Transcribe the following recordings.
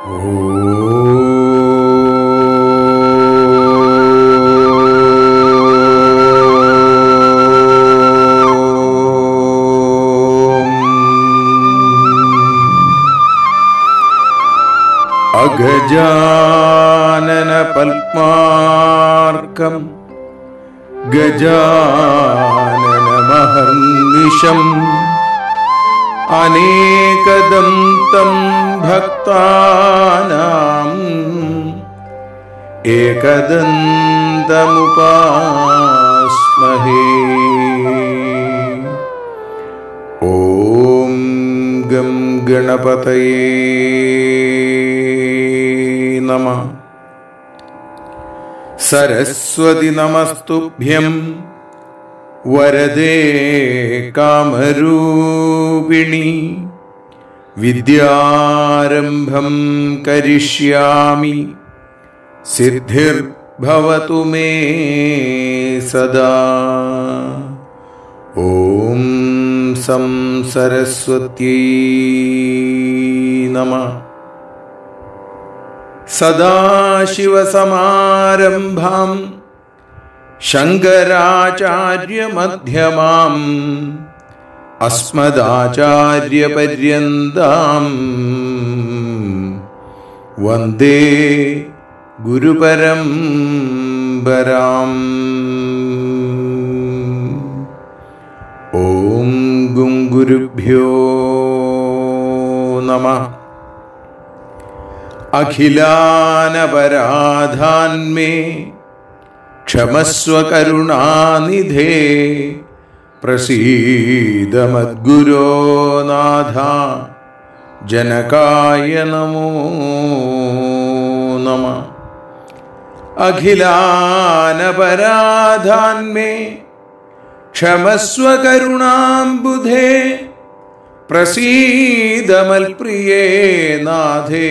അഗജാനന പത്മാർക്കം ഗജാനന മഹർനിശം അനേകദം തം ഭക്താനാം ഏകദന്തമുപാസ്മഹേ ഓം ഗം ഗണപതയേ നമ സരസ്വതി നമസ്തുഭ്യം വരദേ കാമരൂപിണി വിദ്യാരംഭം കരിഷ്യാമി സിദ്ധിർഭവതു മേ സദാ ഓം സം സരസ്വത്യൈ നമ സദാശിവസമാരംഭാം ശങ്കരാചാര്യമധ്യമാം അസ്മദാചാര്യപര്യന്താം വന്ദേ ഗുരുപരംപരാം ഓം ഗും ഗുരുഭ്യോ നമ അഖിലാനപരാധാന്മേ ക്ഷമസ്വ കരുണാനിധേ പ്രസീദമദ്ഗുരോ നാഥ ജനകായ നമോ നമ അഖിലാനപരാധാന്മേ ക്ഷമസ്വ കരുണാംബുധേ പ്രസീദമൽപ്രിയേ നാഥേ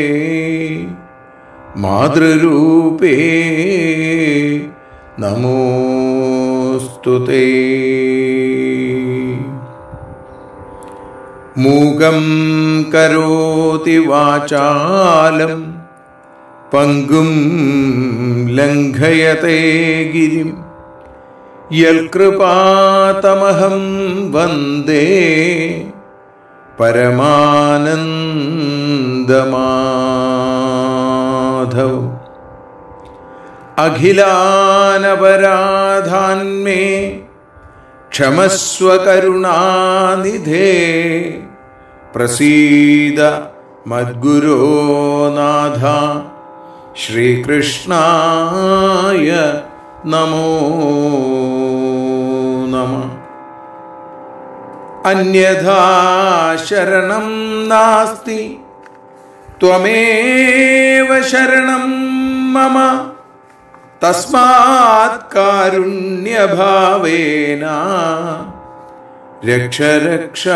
മാതൃരൂപേ നമോസ്തുതേ മൂകം കരോതി വാചാലം പങ്കും ലംഘയത്തെ ഗിരിം യൽകൃപാതമഹം വന്ദേ പരമാനന്ദമാധവ് അഖിലാനപരാധാന്മേ ക്ഷമസ്വ കരുണാനിധേ പ്രസീദ മദ്ഗുരോ നാഥ ശ്രീകൃഷ്ണായ നമോ നമ അന്യഥാ ശരണം നാസ്തി ത്വമേവ ശരണം മമ തസ്മാത് കാരുണ്യഭാവേന രക്ഷ രക്ഷ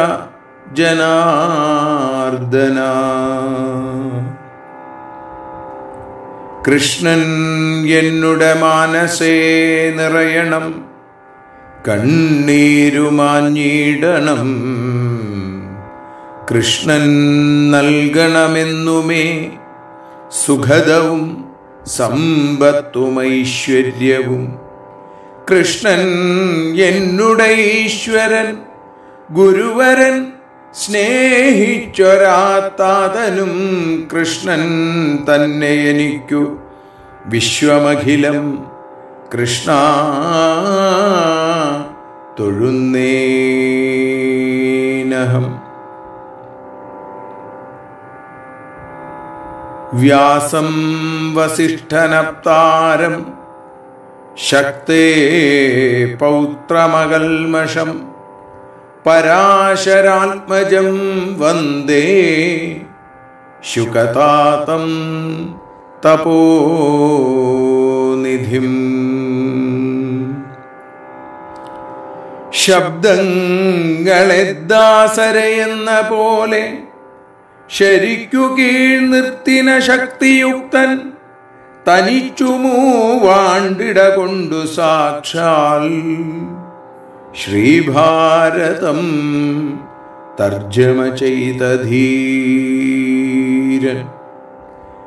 ജനാർദ്ദന കൃഷ്ണൻ എന്നുടെ മാനസേ നിറയണം കണ്ണീരുമാഞ്ഞിടണം കൃഷ്ണൻ നൽകണമെന്നുമേ സുഖദവും സമ്പത്തുമൈശ്വര്യവും കൃഷ്ണൻ എന്നുടെ ഈശ്വരൻ ഗുരുവരൻ സ്നേഹിച്ചൊരാത്താതനും കൃഷ്ണൻ തന്നെ എനിക്കു വിശ്വമഖിലം കൃഷ്ണ തൊഴുന്നേനഹം വ്യാസം വസിഷ്ഠനപ്താരം ശക്തേ പൗത്രമകൽമഷം പരാശരാത്മജം വന്ദേ ശുകതാതം തപോനിധിം ശബ്ദങ്ങളെ ദാസരയെന്ന പോലെ ശരിക്കു കീഴ് നിർത്തിന ശക്തിയുക്തൻ തനിച്ചു മൂവാണ്ടിട കൊണ്ടു സാക്ഷാൽ ശ്രീഭാരതം തർജ്ജമ ചെയ്ത ധീരൻ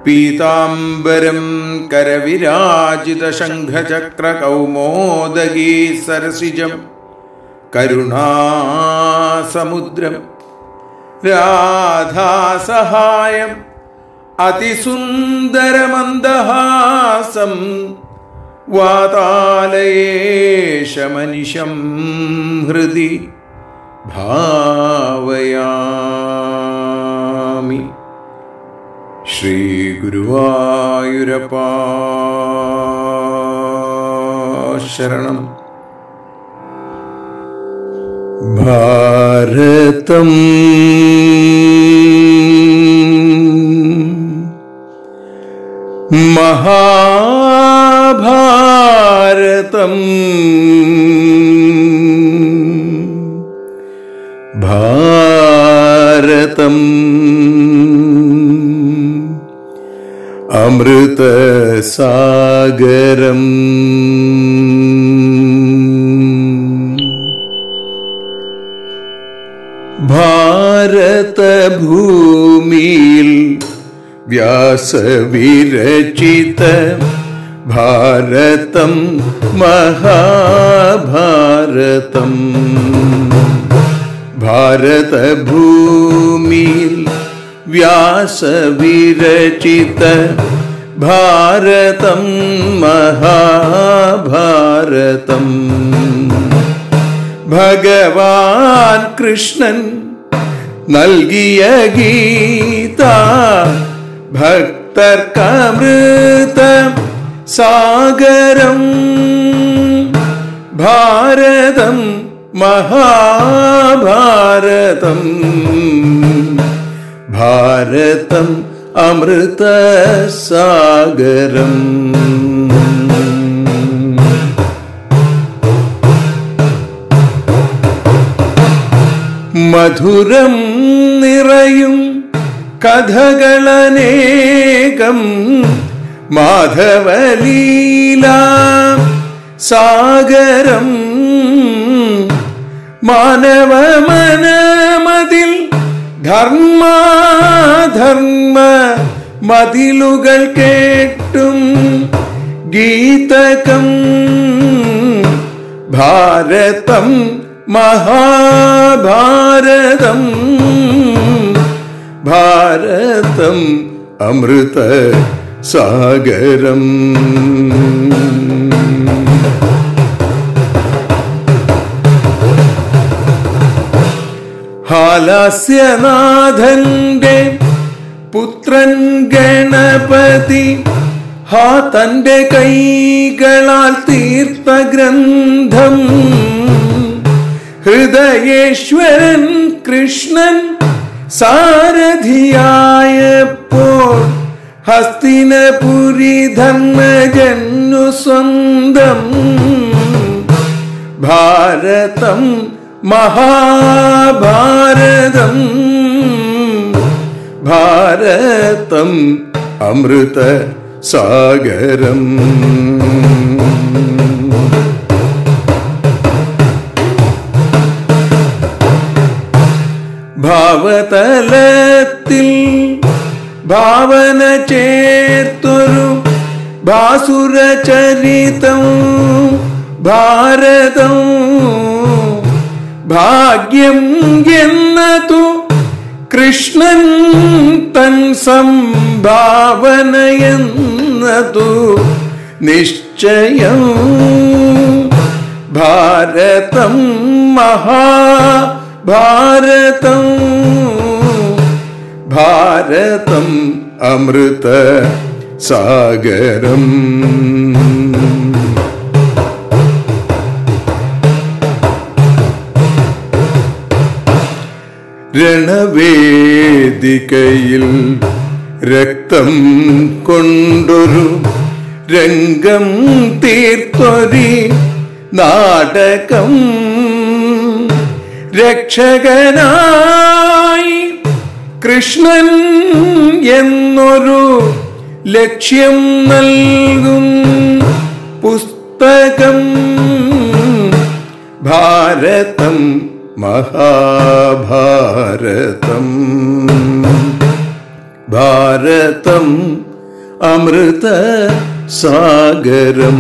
പീതാംബരം കരവിരാജിത ശംഖചക്രകൗമോദഗീ സരസിജം കരുണാസമുദ്രം രാധാസഹായം അതിസുന്ദരമന്ദഹാസം വാതാലയേശമനിശം ഹൃദി ഭാവയാമി ശ്രീഗുരുവായൂരപ്പാ ശരണം ഭാരതം മഹാഭാരതം ഭാരതം അമൃതസാഗരം ഭാരതഭൂമിയിൽ വ്യാസവിരചിത ഭാരതം മഹാഭാരതം ഭാരതഭൂമിയിൽ വ്യാസവിരചിത ഭാരതം മഹാഭാരതം ഭഗവാൻ കൃഷ്ണൻ നൽകിയ ഗീത ഭക്തർക്കമൃത സാഗരം ഭാരതം മഹാഭാരതം ഭാരതം അമൃത സാഗരം മധുരം നിറയും കഥകളനേകം മാധവലീല സാഗരം മാനവ മനമതിൽ ധർമാധർമ്മ മതിലുകൾ കേട്ടും ഗീതകം ഭാരതം മഹാഭാരതം ഭാരതം അമൃത സാഗരം ഹാലാസ്യനാഥന്റെ പുത്രൻ ഗണപതി ഹാ തന്റെ കൈകളാൽ തീർത്ത ഗ്രന്ഥം ഹൃദയേശ്വരൻ കൃഷ്ണൻ സാരഥിയായപ്പോൾ ഹസ്തിനപുരി ധർമ്മജന്നു സ്വന്തം ഭാരതം മഹാഭാരതം ഭാരതം അമൃത സാഗരം ഭാവതലത്തിൽ ഭാവന ചേർത്തൊരു ഭാസുരചരിതം ഭാരതം ഭാഗ്യം എന്നതു കൃഷ്ണൻ തൻ സംഭാവനയെന്നതു നിശ്ചയം ഭാരതം മഹാഭാരതം ഭാരതം അമൃത സാഗരം രണവേദികയിൽ രക്തം കൊണ്ടൊരു രംഗം തീർത്തൊരി നാടകം രക്ഷകനായി കൃഷ്ണൻ എന്നൊരു ലക്ഷ്യം നൽകും പുസ്തകം ഭാരതം മഹാഭാരതം ഭാരതം അമൃത സാഗരം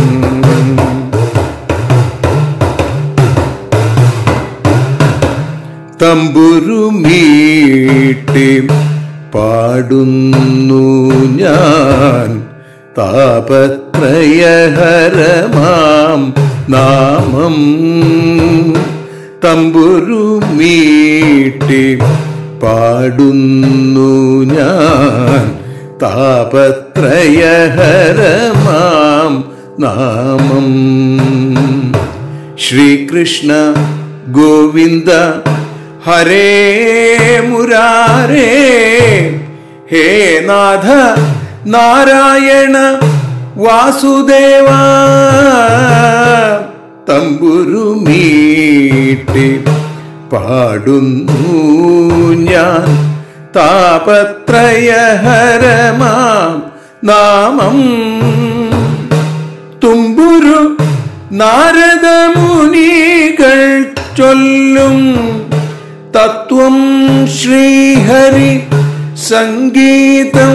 തമ്പുരുമീട്ടി പാടുന്നു ഞാൻ താപത്രയഹരമാം നാമം തമ്പുരുമീട്ടി പാടുന്നു ഞാൻ താപത്രയഹരമാം നാമം ശ്രീകൃഷ്ണ ഗോവിന്ദ ഹരേ മുരാരേ ഹേ നാഥ നാരായണ വാസുദേവ തമ്പുരുമീട്ടി പാടുന്നു ഞാൻ താപത്രയഹരമാം നാമം തുമ്പുരു നാരദമുനികൾ ചൊല്ലും തത്വം ശ്രീഹരി സംഗീതം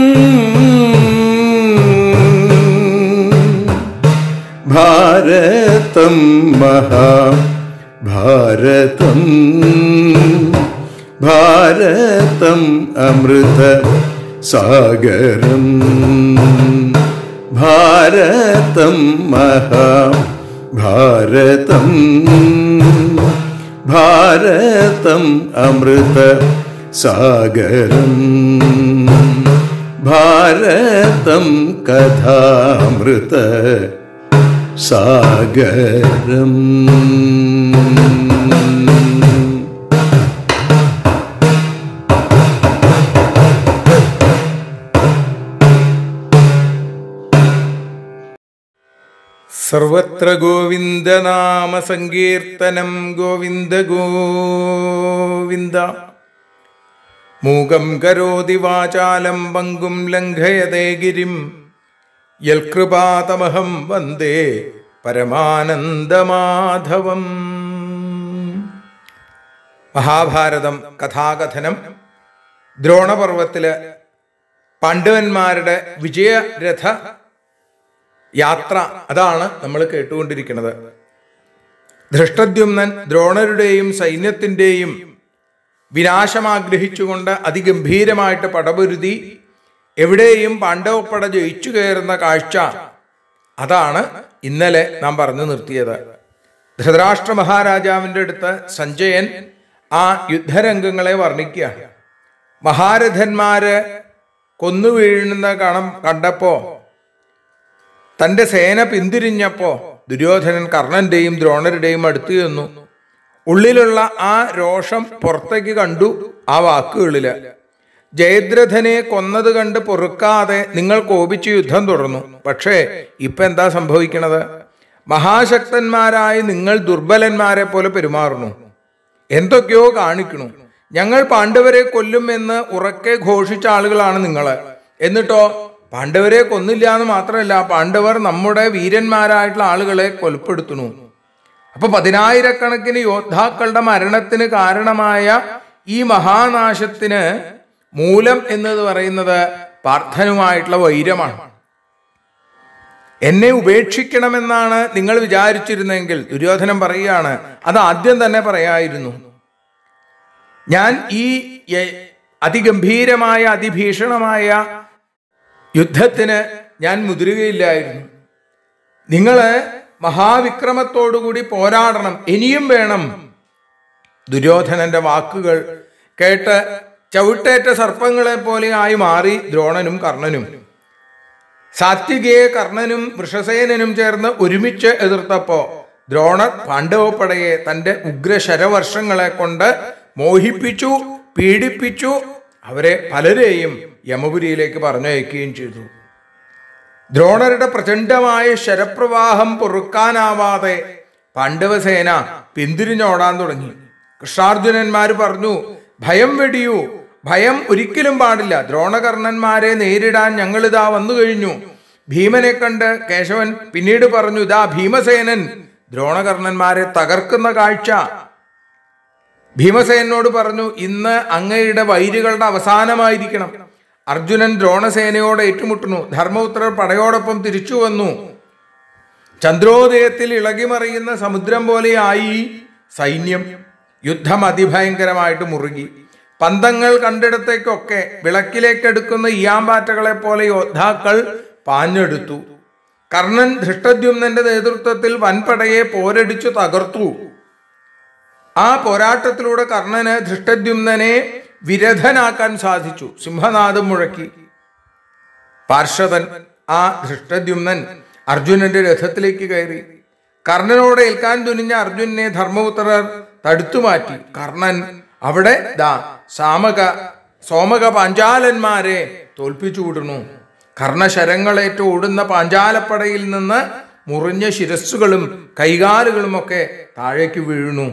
ഭാരതം മഹാഭാരതം ഭാരതം അമൃത സാഗരം ഭാരതം മഹാഭാരതം ഭാരതം അമൃത സാഗരം ഭാരതം കഥാമൃത സാഗരം സർവത്ര ഗോവിന്ദനാമ സങ്കീർത്തനം ഗോവിന്ദ ഗോവിന്ദ മൂകം കരോതി വാചാലം പങ്കും ലംഘയതേ ഗിരിം യൽകൃപാതമഹം വന്ദേ പരമാനന്ദമാധവം മഹാഭാരതം കഥാകഥനം ദ്രോണപർവത്തില് പാണ്ഡവന്മാരുടെ വിജയരഥ യാത്ര അതാണ് നമ്മൾ കേട്ടുകൊണ്ടിരിക്കുന്നത് ധൃഷ്ടദ്യുമ്നൻ ദ്രോണരുടെയും സൈന്യത്തിന്റെയും വിനാശം ആഗ്രഹിച്ചുകൊണ്ട് അതിഗംഭീരമായിട്ട് പടപൊരുതി എവിടെയും പാണ്ഡവപ്പട ജയിച്ചു കയറുന്ന കാഴ്ച അതാണ് ഇന്നലെ നാം പറഞ്ഞു നിർത്തിയത് ധൃതരാഷ്ട്ര മഹാരാജാവിന്റെ അടുത്ത് സഞ്ജയൻ ആ യുദ്ധരംഗങ്ങളെ വർണ്ണിക്കുകയാണ് മഹാരഥന്മാര് കൊന്നു വീഴുന്ന കണം കണ്ടപ്പോ തന്റെ സേന പിന്തിരിഞ്ഞപ്പോ ദുര്യോധനൻ കർണന്റെയും ദ്രോണരുടെയും അടുത്ത് ചെന്നു ഉള്ളിലുള്ള ആ രോഷം പുറത്തേക്ക് കണ്ടു ആ വാക്കുകളില് ജയദ്രഥനെ കൊന്നത് കണ്ട് പൊറുക്കാതെ നിങ്ങൾ കോപിച്ച് യുദ്ധം തുടർന്നു പക്ഷേ ഇപ്പൊ എന്താ സംഭവിക്കണത് മഹാശക്തന്മാരായി നിങ്ങൾ ദുർബലന്മാരെ പോലെ പെരുമാറുന്നു എന്തൊക്കെയോ കാണിക്കണു ഞങ്ങൾ പാണ്ഡവരെ കൊല്ലും എന്ന് ഉറക്കെ ഘോഷിച്ച ആളുകളാണ് നിങ്ങള് എന്നിട്ടോ പാണ്ഡവരെ കൊന്നില്ല എന്ന് മാത്രമല്ല പാണ്ഡവർ നമ്മുടെ വീരന്മാരായിട്ടുള്ള ആളുകളെ കൊലപ്പെടുത്തുന്നു അപ്പൊ പതിനായിരക്കണക്കിന് യോദ്ധാക്കളുടെ മരണത്തിന് കാരണമായ ഈ മഹാനാശത്തിന് മൂലം എന്നത് പറയുന്നത് പാർത്ഥനുമായിട്ടുള്ള വൈരമാണ് എന്നെ ഉപേക്ഷിക്കണമെന്നാണ് നിങ്ങൾ വിചാരിച്ചിരുന്നെങ്കിൽ ദുര്യോധനൻ പറയുകയാണ് അത് ആദ്യം തന്നെ പറയായിരുന്നു ഞാൻ ഈ യ- അതിഗംഭീരമായ അതിഭീഷണമായ യുദ്ധത്തിന് ഞാൻ മുതിരുകയില്ലായിരുന്നു നിങ്ങള് മഹാവിക്രമത്തോടുകൂടി പോരാടണം ഇനിയും വേണം ദുര്യോധനന്റെ വാക്കുകൾ കേട്ട് ചവിട്ടേറ്റ സർപ്പങ്ങളെ പോലെ ആയി മാറി ദ്രോണനും കർണനും സാത്വികയെ കർണനും വൃഷസേനനും ചേർന്ന് ഒരുമിച്ച് എതിർത്തപ്പോ ദ്രോണർ പാണ്ഡവപ്പടയെ തന്റെ ഉഗ്രശരവർഷങ്ങളെ കൊണ്ട് മോഹിപ്പിച്ചു പീഡിപ്പിച്ചു അവരെ പലരെയും യമപുരിയിലേക്ക് പറഞ്ഞയക്കുകയും ചെയ്തു ദ്രോണരുടെ പ്രചണ്ഡമായ ശരപ്രവാഹം പൊറുക്കാനാവാതെ പാണ്ഡവസേന പിന്തിരിഞ്ഞോടാൻ തുടങ്ങി കൃഷ്ണാർജുനന്മാർ പറഞ്ഞു ഭയം വെടിയൂ ഭയം ഒരിക്കലും പാടില്ല ദ്രോണകർണന്മാരെ നേരിടാൻ ഞങ്ങളിതാ വന്നു കഴിഞ്ഞു ഭീമനെ കണ്ട് കേശവൻ പിന്നീട് പറഞ്ഞു ഇതാ ഭീമസേനൻ ദ്രോണകർണന്മാരെ തകർക്കുന്ന കാഴ്ച ഭീമസേനോട് പറഞ്ഞു ഇന്ന് അങ്ങയുടെ വൈരികളുടെ അവസാനമായിരിക്കണം അർജുനൻ ദ്രോണസേനയോട് ഏറ്റുമുട്ടുന്നു ധർമ്മപുത്രർ പടയോടൊപ്പം തിരിച്ചു വന്നു ചന്ദ്രോദയത്തിൽ ഇളകിമറിയുന്ന സമുദ്രം പോലെയായി സൈന്യം യുദ്ധം അതിഭയങ്കരമായിട്ട് മുറുകി പന്തങ്ങൾ കണ്ടിടത്തേക്കൊക്കെ വിളക്കിലേക്കെടുക്കുന്ന ഇയാമ്പാറ്റകളെ പോലെ യോദ്ധാക്കൾ പാഞ്ഞെടുത്തു കർണൻ ധൃഷ്ടദ്യുമ്നന്റെ നേതൃത്വത്തിൽ വൻപടയെ പോരടിച്ചു തകർത്തു ആ പോരാട്ടത്തിലൂടെ കർണന് ധൃഷ്ടദ്യുമ്നനെ വിരധനാക്കാൻ സാധിച്ചു സിംഹനാദം മുഴക്കി പാർഷദൻ ആ ധൃഷ്ടദ്യുമ്നൻ അർജുനന്റെ രഥത്തിലേക്ക് കയറി കർണനോട് ഏൽക്കാൻ തുനിഞ്ഞ അർജുനനെ ധർമ്മപുത്രർ തടുത്തു മാറ്റി കർണൻ അവിടെ ദാ സാമക സോമക പാഞ്ചാലന്മാരെ തോൽപ്പിച്ചു വിടുന്നു കർണശരങ്ങളേറ്റ് ഓടുന്ന പാഞ്ചാലപ്പടയിൽ നിന്ന് മുറിഞ്ഞ ശിരസ്സുകളും കൈകാലുകളുമൊക്കെ താഴേക്ക് വീഴുന്നു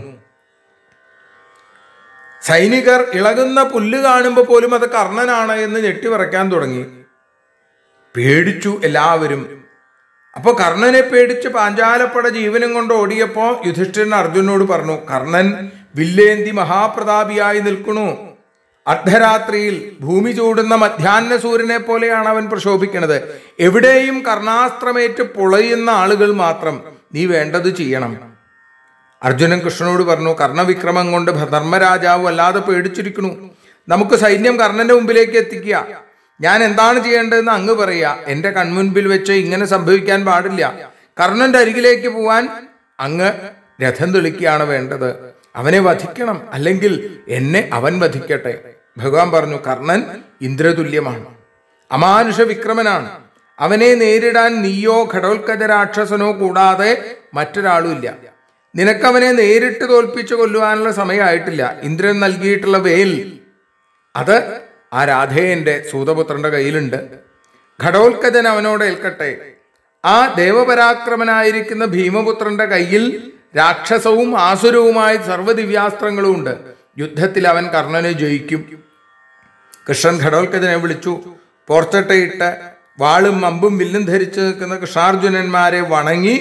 സൈനികർ ഇളകുന്ന പുല്ല് കാണുമ്പോൾ പോലും അത് കർണനാണ് എന്ന് ഞെട്ടിവിറയ്ക്കാൻ തുടങ്ങി പേടിച്ചു എല്ലാവരും അപ്പൊ കർണനെ പേടിച്ച് പാഞ്ചാലപ്പട ജീവനും കൊണ്ട് ഓടിയപ്പോ യുധിഷ്ഠിരൻ അർജുനോട് പറഞ്ഞു കർണൻ വില്ലേന്തി മഹാപ്രതാപിയായി നിൽക്കണു അർദ്ധരാത്രിയിൽ ഭൂമി ചൂടുന്ന മധ്യാഹ്ന സൂര്യനെ പോലെയാണ് അവൻ പ്രശോഭിക്കുന്നത് എവിടെയും കർണാസ്ത്രമേറ്റ് പൊളയുന്ന ആളുകൾ മാത്രം നീ വേണ്ടത് ചെയ്യണം അർജുനൻ കൃഷ്ണനോട് പറഞ്ഞു കർണവിക്രമം കൊണ്ട് ധർമ്മരാജാവ് വല്ലാതെ പേടിച്ചിരിക്കണു നമുക്ക് സൈന്യം കർണന്റെ മുമ്പിലേക്ക് എത്തിക്കുക ഞാൻ എന്താണ് ചെയ്യേണ്ടതെന്ന് അങ്ങ് പറയുക എന്റെ കൺമുൻപിൽ വെച്ച് ഇങ്ങനെ സംഭവിക്കാൻ പാടില്ല കർണന്റെ അരികിലേക്ക് പോവാൻ അങ്ങ് രഥം തെളിക്കുകയാണ് വേണ്ടത് അവനെ വധിക്കണം അല്ലെങ്കിൽ എന്നെ അവൻ വധിക്കട്ടെ ഭഗവാൻ പറഞ്ഞു കർണൻ ഇന്ദ്രതുല്യമാണ് അമാനുഷ വിക്രമനാണ് അവനെ നേരിടാൻ നീയോ ഘടോത്കജ രാക്ഷസനോ കൂടാതെ മറ്റൊരാളും ഇല്ല നിനക്കവനെ നേരിട്ട് തോൽപ്പിച്ചു കൊല്ലുവാനുള്ള സമയമായിട്ടില്ല ഇന്ദ്രൻ നൽകിയിട്ടുള്ള വേൽ അത് ആ രാധേയന്റെ സൂതപുത്രന്റെ കയ്യിലുണ്ട് ഘടോത്കജൻ അവനോട് ഏൽക്കട്ടെ ആ ദേവപരാക്രമനായിരിക്കുന്ന ഭീമപുത്രന്റെ കയ്യിൽ രാക്ഷസവും ആസുരവുമായ സർവ്വദിവ്യാസ്ത്രങ്ങളും ഉണ്ട് യുദ്ധത്തിൽ അവൻ കർണനെ ജയിക്കും കൃഷ്ണൻ ഘടോത്കജനെ വിളിച്ചു പോർച്ചട്ടയിട്ട് വാളും അമ്പും വില്ലും ധരിച്ചു നിൽക്കുന്ന കൃഷ്ണാർജുനന്മാരെ വണങ്ങി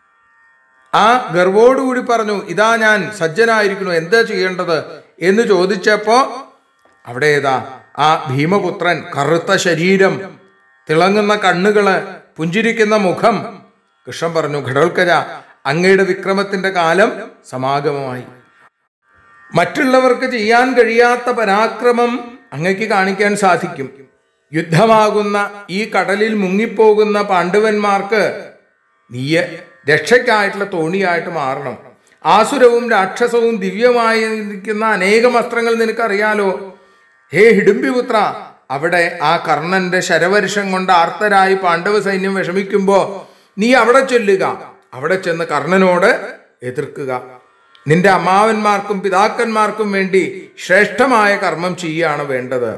ആ ഗർവോടുകൂടി പറഞ്ഞു ഇതാ ഞാൻ സജ്ജനായിരിക്കുന്നു എന്താ ചെയ്യേണ്ടത് എന്ന് ചോദിച്ചപ്പോ അവിടെ ഏതാ ആ ഭീമപുത്രൻ കറുത്ത ശരീരം തിളങ്ങുന്ന കണ്ണുകള് പുഞ്ചിരിക്കുന്ന മുഖം കൃഷ്ണൻ പറഞ്ഞു ഘടോൽക്കര അങ്ങയുടെ വിക്രമത്തിന്റെ കാലം സമാഗമമായി മറ്റുള്ളവർക്ക് ചെയ്യാൻ കഴിയാത്ത പരാക്രമം അങ്ങയ്ക്ക് കാണിക്കാൻ സാധിക്കും യുദ്ധമാകുന്ന ഈ കടലിൽ മുങ്ങിപ്പോകുന്ന പാണ്ഡവന്മാർക്ക് നീയ രക്ഷയ്ക്കായിട്ടുള്ള തോണിയായിട്ട് മാറണം ആസുരവും രാക്ഷസവും ദിവ്യമായിരിക്കുന്ന അനേകം അസ്ത്രങ്ങൾ നിനക്കറിയാലോ ഹേ ഹിഡുംബിപുത്ര അവിടെ ആ കർണന്റെ ശരവർഷം കൊണ്ട് ആർത്തരായി പാണ്ഡവ സൈന്യം വിഷമിക്കുമ്പോ നീ അവിടെ ചൊല്ലുക അവിടെ ചെന്ന് കർണനോട് എതിർക്കുക നിന്റെ അമ്മാവന്മാർക്കും പിതാക്കന്മാർക്കും വേണ്ടി ശ്രേഷ്ഠമായ കർമ്മം ചെയ്യുകയാണ് വേണ്ടത്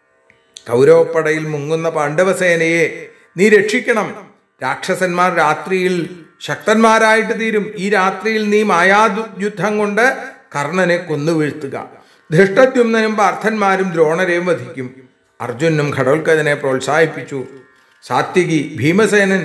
കൗരവപ്പടയിൽ മുങ്ങുന്ന പാണ്ഡവസേനയെ നീ രക്ഷിക്കണം രാക്ഷസന്മാർ രാത്രിയിൽ ശക്തന്മാരായിട്ട് തീരും ഈ രാത്രിയിൽ നീ മായായുദ്ധം കൊണ്ട് കർണനെ കൊന്നുവീഴ്ത്തുക ധൃഷ്ടദ്യുമ്നനും പാർത്ഥന്മാരും ദ്രോണരെയും വധിക്കും അർജുനും ഘടോൽക്കജനെ പ്രോത്സാഹിപ്പിച്ചു സാത്വികി ഭീമസേനൻ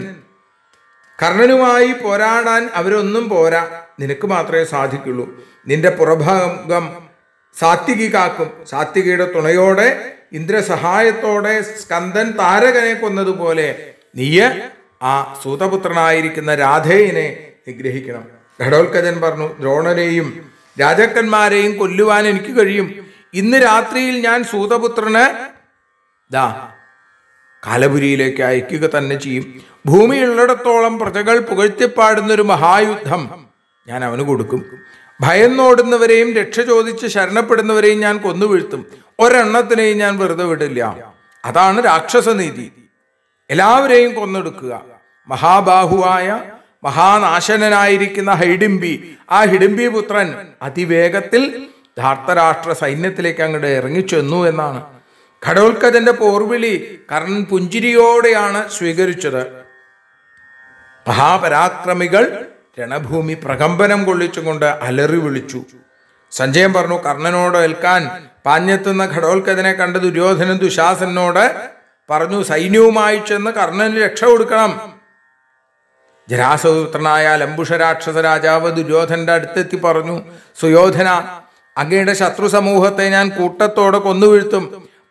കർണനുമായി പോരാടാൻ അവരൊന്നും പോരാ നിനക്ക് മാത്രമേ സാധിക്കുള്ളൂ നിന്റെ പുറഭാഗം സാത്വികി കാക്കും സാത്വികിയുടെ തുണയോടെ ഇന്ദ്രസഹായത്തോടെ സ്കന്ദൻ താരകനെ കൊന്നതുപോലെ നീയ് ആ സൂതപുത്രനായിരിക്കുന്ന രാധേയനെ നിഗ്രഹിക്കണം ഘടോൽക്കജൻ പറഞ്ഞു ദ്രോണരെയും രാജാക്കന്മാരെയും കൊല്ലുവാൻ എനിക്ക് കഴിയും ഇന്ന് രാത്രിയിൽ ഞാൻ സൂതപുത്രന് ദാ കാലപുരിയിലേക്ക് അയക്കുക തന്നെ ചെയ്യും ഭൂമിയുള്ളിടത്തോളം പ്രജകൾ പുകഴ്ത്തിപ്പാടുന്നൊരു മഹായുദ്ധം ഞാൻ അവന് കൊടുക്കും ഭയന്നോടുന്നവരെയും രക്ഷ ചോദിച്ച് ശരണപ്പെടുന്നവരെയും ഞാൻ കൊന്നുവീഴ്ത്തും ഒരെണ്ണത്തിനെയും ഞാൻ വെറുതെ വിടില്ല അതാണ് രാക്ഷസനീതി എല്ലാവരെയും കൊന്നെടുക്കുക മഹാബാഹുവായ മഹാനാശനനായിരിക്കുന്ന ഹൈഡിംബി ആ ഹിഡിംബി പുത്രൻ അതിവേഗത്തിൽ ധാർത്തരാഷ്ട്ര സൈന്യത്തിലേക്ക് അങ്ങോട്ട് ഇറങ്ങിച്ചെന്നു എന്നാണ് ഘടോൽക്കജന്റെ പോർവിളി കർണൻ പുഞ്ചിരിയോടെയാണ് സ്വീകരിച്ചത് മഹാപരാക്രമികൾ രണഭൂമി പ്രകമ്പനം കൊള്ളിച്ചുകൊണ്ട് അലറി വിളിച്ചു സഞ്ജയൻ പറഞ്ഞു കർണനോട് ഏൽക്കാൻ പാഞ്ഞെത്തുന്ന ഘടോൽക്കജനെ കണ്ട് ദുര്യോധനൻ ദുശാസനോട് പറഞ്ഞു സൈന്യവുമായി ചെന്ന് കർണന് രക്ഷ കൊടുക്കണം ജരാസപുത്രനായ ലംബുഷരാക്ഷസ രാജാവ് ദുര്യോധന്റെ അടുത്തെത്തി പറഞ്ഞു സുയോധന അങ്ങയുടെ ശത്രു സമൂഹത്തെ ഞാൻ കൂട്ടത്തോടെ കൊന്നുവീഴ്ത്തും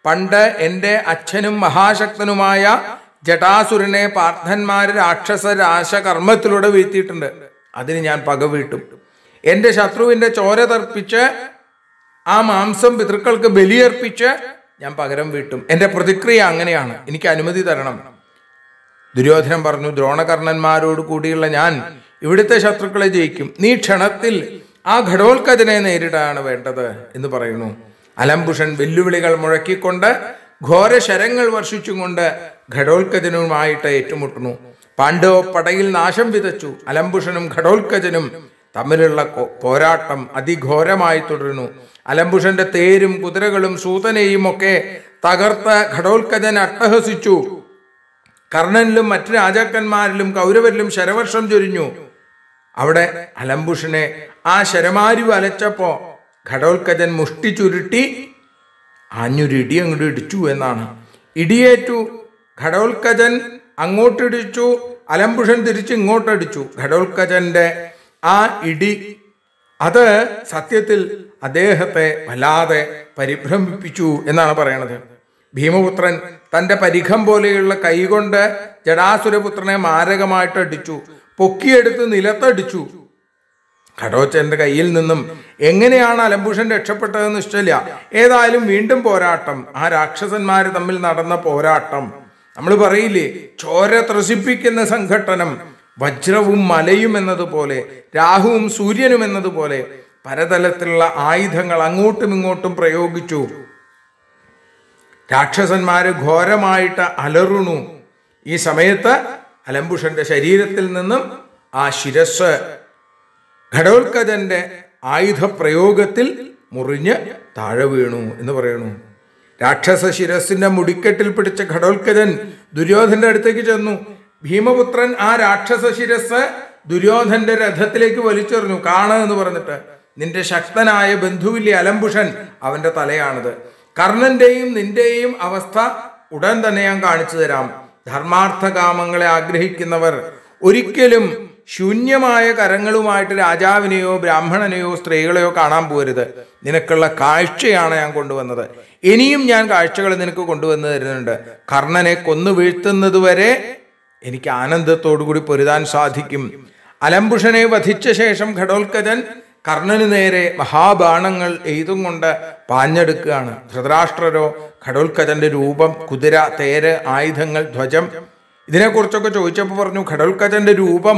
പണ്ട് എൻ്റെ അച്ഛനും മഹാശക്തനുമായ ജടാസുരനെ പാർത്ഥന്മാര് രാക്ഷസ രാശകർമ്മത്തിലൂടെ വീഴ്ത്തിയിട്ടുണ്ട് അതിന് ഞാൻ പക വീട്ടും എൻ്റെ ശത്രുവിൻ്റെ ചോര തർപ്പിച്ച് ആ മാംസം പിതൃക്കൾക്ക് ബലിയർപ്പിച്ച് ഞാൻ പകരം വീട്ടും എൻ്റെ പ്രതിക്രിയ അങ്ങനെയാണ് എനിക്ക് അനുമതി തരണം ദുര്യോധനൻ പറഞ്ഞു ദ്രോണകർണന്മാരോട് കൂടിയുള്ള ഞാൻ ഇവിടുത്തെ ശത്രുക്കളെ ജയിക്കും നീ ക്ഷണത്തിൽ ആ ഘടോത്കജനെ നേരിടാണ് വേണ്ടത് എന്ന് പറയുന്നു അലംബുഷൻ വെല്ലുവിളികൾ മുഴക്കിക്കൊണ്ട് ഘോര ശരങ്ങൾ വർഷിച്ചുകൊണ്ട് ഘടോത്കജനുമായിട്ട് ഏറ്റുമുട്ടുന്നു പാണ്ഡവ പടയിൽ നാശം വിതച്ചു അലംബുഷനും ഘടോത്കജനും തമ്മിലുള്ള കൊ- പോരാട്ടം അതിഘോരമായി തുടരുന്നു അലംബുഷന്റെ തേരും കുതിരകളും സൂതനെയും ഒക്കെ തകർത്ത് ഘടോത്കജൻ അട്ടഹസിച്ചു കർണനിലും മറ്റു രാജാക്കന്മാരിലും കൗരവരിലും ശരവർഷം ചൊരിഞ്ഞു അവിടെ അലംബുഷനെ ആ ശരമാരി വലച്ചപ്പോ ഘടോത്കജൻ മുഷ്ടി ചുരുട്ടി ആഞ്ഞൊരു ഇടി അങ്ങോട്ട് ഇടിച്ചു എന്നാണ് ഇടിയേറ്റു ഘടോത്കജൻ അങ്ങോട്ടിടിച്ചു അലംബുഷൻ തിരിച്ച് ഇങ്ങോട്ടടിച്ചു ഘടോത്കജന്റെ ആ ഇടി അത് സത്യത്തിൽ അദ്ദേഹത്തെ വല്ലാതെ പരിഭ്രമിപ്പിച്ചു എന്നാണ് പറയണത് ഭീമപുത്രൻ തന്റെ പരിഘം പോലെയുള്ള കൈകൊണ്ട് ജടാസുരപുത്രനെ മാരകമായിട്ട് അടിച്ചു പൊക്കിയെടുത്ത് നിലത്തടിച്ചു ഘടോച്ചന്റെ കയ്യിൽ നിന്നും എങ്ങനെയാണ് അലംബുഷൻ രക്ഷപ്പെട്ടതെന്ന് ഇഷ്ടമില്ല ഏതായാലും വീണ്ടും പോരാട്ടം ആ രാക്ഷസന്മാര് തമ്മിൽ നടന്ന പോരാട്ടം നമ്മൾ പറയില്ലേ ചോര ത്രസിപ്പിക്കുന്ന സംഘട്ടനം വജ്രവും മലയും എന്നതുപോലെ രാഹുവും സൂര്യനും എന്നതുപോലെ പലതലത്തിലുള്ള ആയുധങ്ങൾ അങ്ങോട്ടും ഇങ്ങോട്ടും പ്രയോഗിച്ചു രാക്ഷസന്മാര് ഘോരമായിട്ട് അലറുണു ഈ സമയത്ത് അലംബുഷന്റെ ശരീരത്തിൽ നിന്നും ആ ശിരസ് ഘടോത്കജന്റെ ആയുധ പ്രയോഗത്തിൽ മുറിഞ്ഞ് താഴെ വീണു എന്ന് പറയുന്നു രാക്ഷസ ശിരസിന്റെ മുടിക്കെട്ടിൽ പിടിച്ച ഘടോത്കജൻ ദുര്യോധന്റെ അടുത്തേക്ക് ചെന്നു ഭീമപുത്രൻ ആ രാക്ഷസ ശിരസ് ദുര്യോധന്റെ രഥത്തിലേക്ക് വലിച്ചെറിഞ്ഞു കാണ എന്ന് പറഞ്ഞിട്ട് നിന്റെ ശക്തനായ ബന്ധുവില്ലേ അലംബുഷൻ അവന്റെ തലയാണിത് കർണന്റെയും നിന്റെയും അവസ്ഥ ഉടൻ തന്നെ ഞാൻ കാണിച്ചു തരാം ധർമാർത്ഥ കാമങ്ങളെ ആഗ്രഹിക്കുന്നവർ ഒരിക്കലും ശൂന്യമായ കരങ്ങളുമായിട്ട് രാജാവിനെയോ ബ്രാഹ്മണനെയോ സ്ത്രീകളെയോ കാണാൻ പോരുത് നിനക്കുള്ള കാഴ്ചയാണ് ഞാൻ കൊണ്ടുവന്നത് ഇനിയും ഞാൻ കാഴ്ചകൾ നിനക്ക് കൊണ്ടുവന്ന് തരുന്നുണ്ട് കർണനെ കൊന്നു വീഴ്ത്തുന്നത് വരെ എനിക്ക് ആനന്ദത്തോടു കൂടി പൊരുതാൻ സാധിക്കും അലംബുഷനെ വധിച്ച ശേഷം ഘടോത്കജൻ കർണന് നേരെ മഹാബാണങ്ങൾ എയ്തും കൊണ്ട് പാഞ്ഞെടുക്കുകയാണ് ധൃതരാഷ്ട്രരോ ഘടോത്കജന്റെ രൂപം കുതിര തേര് ആയുധങ്ങൾ ധ്വജം ഇതിനെക്കുറിച്ചൊക്കെ ചോദിച്ചപ്പോൾ പറഞ്ഞു ഘടോത്കജന്റെ രൂപം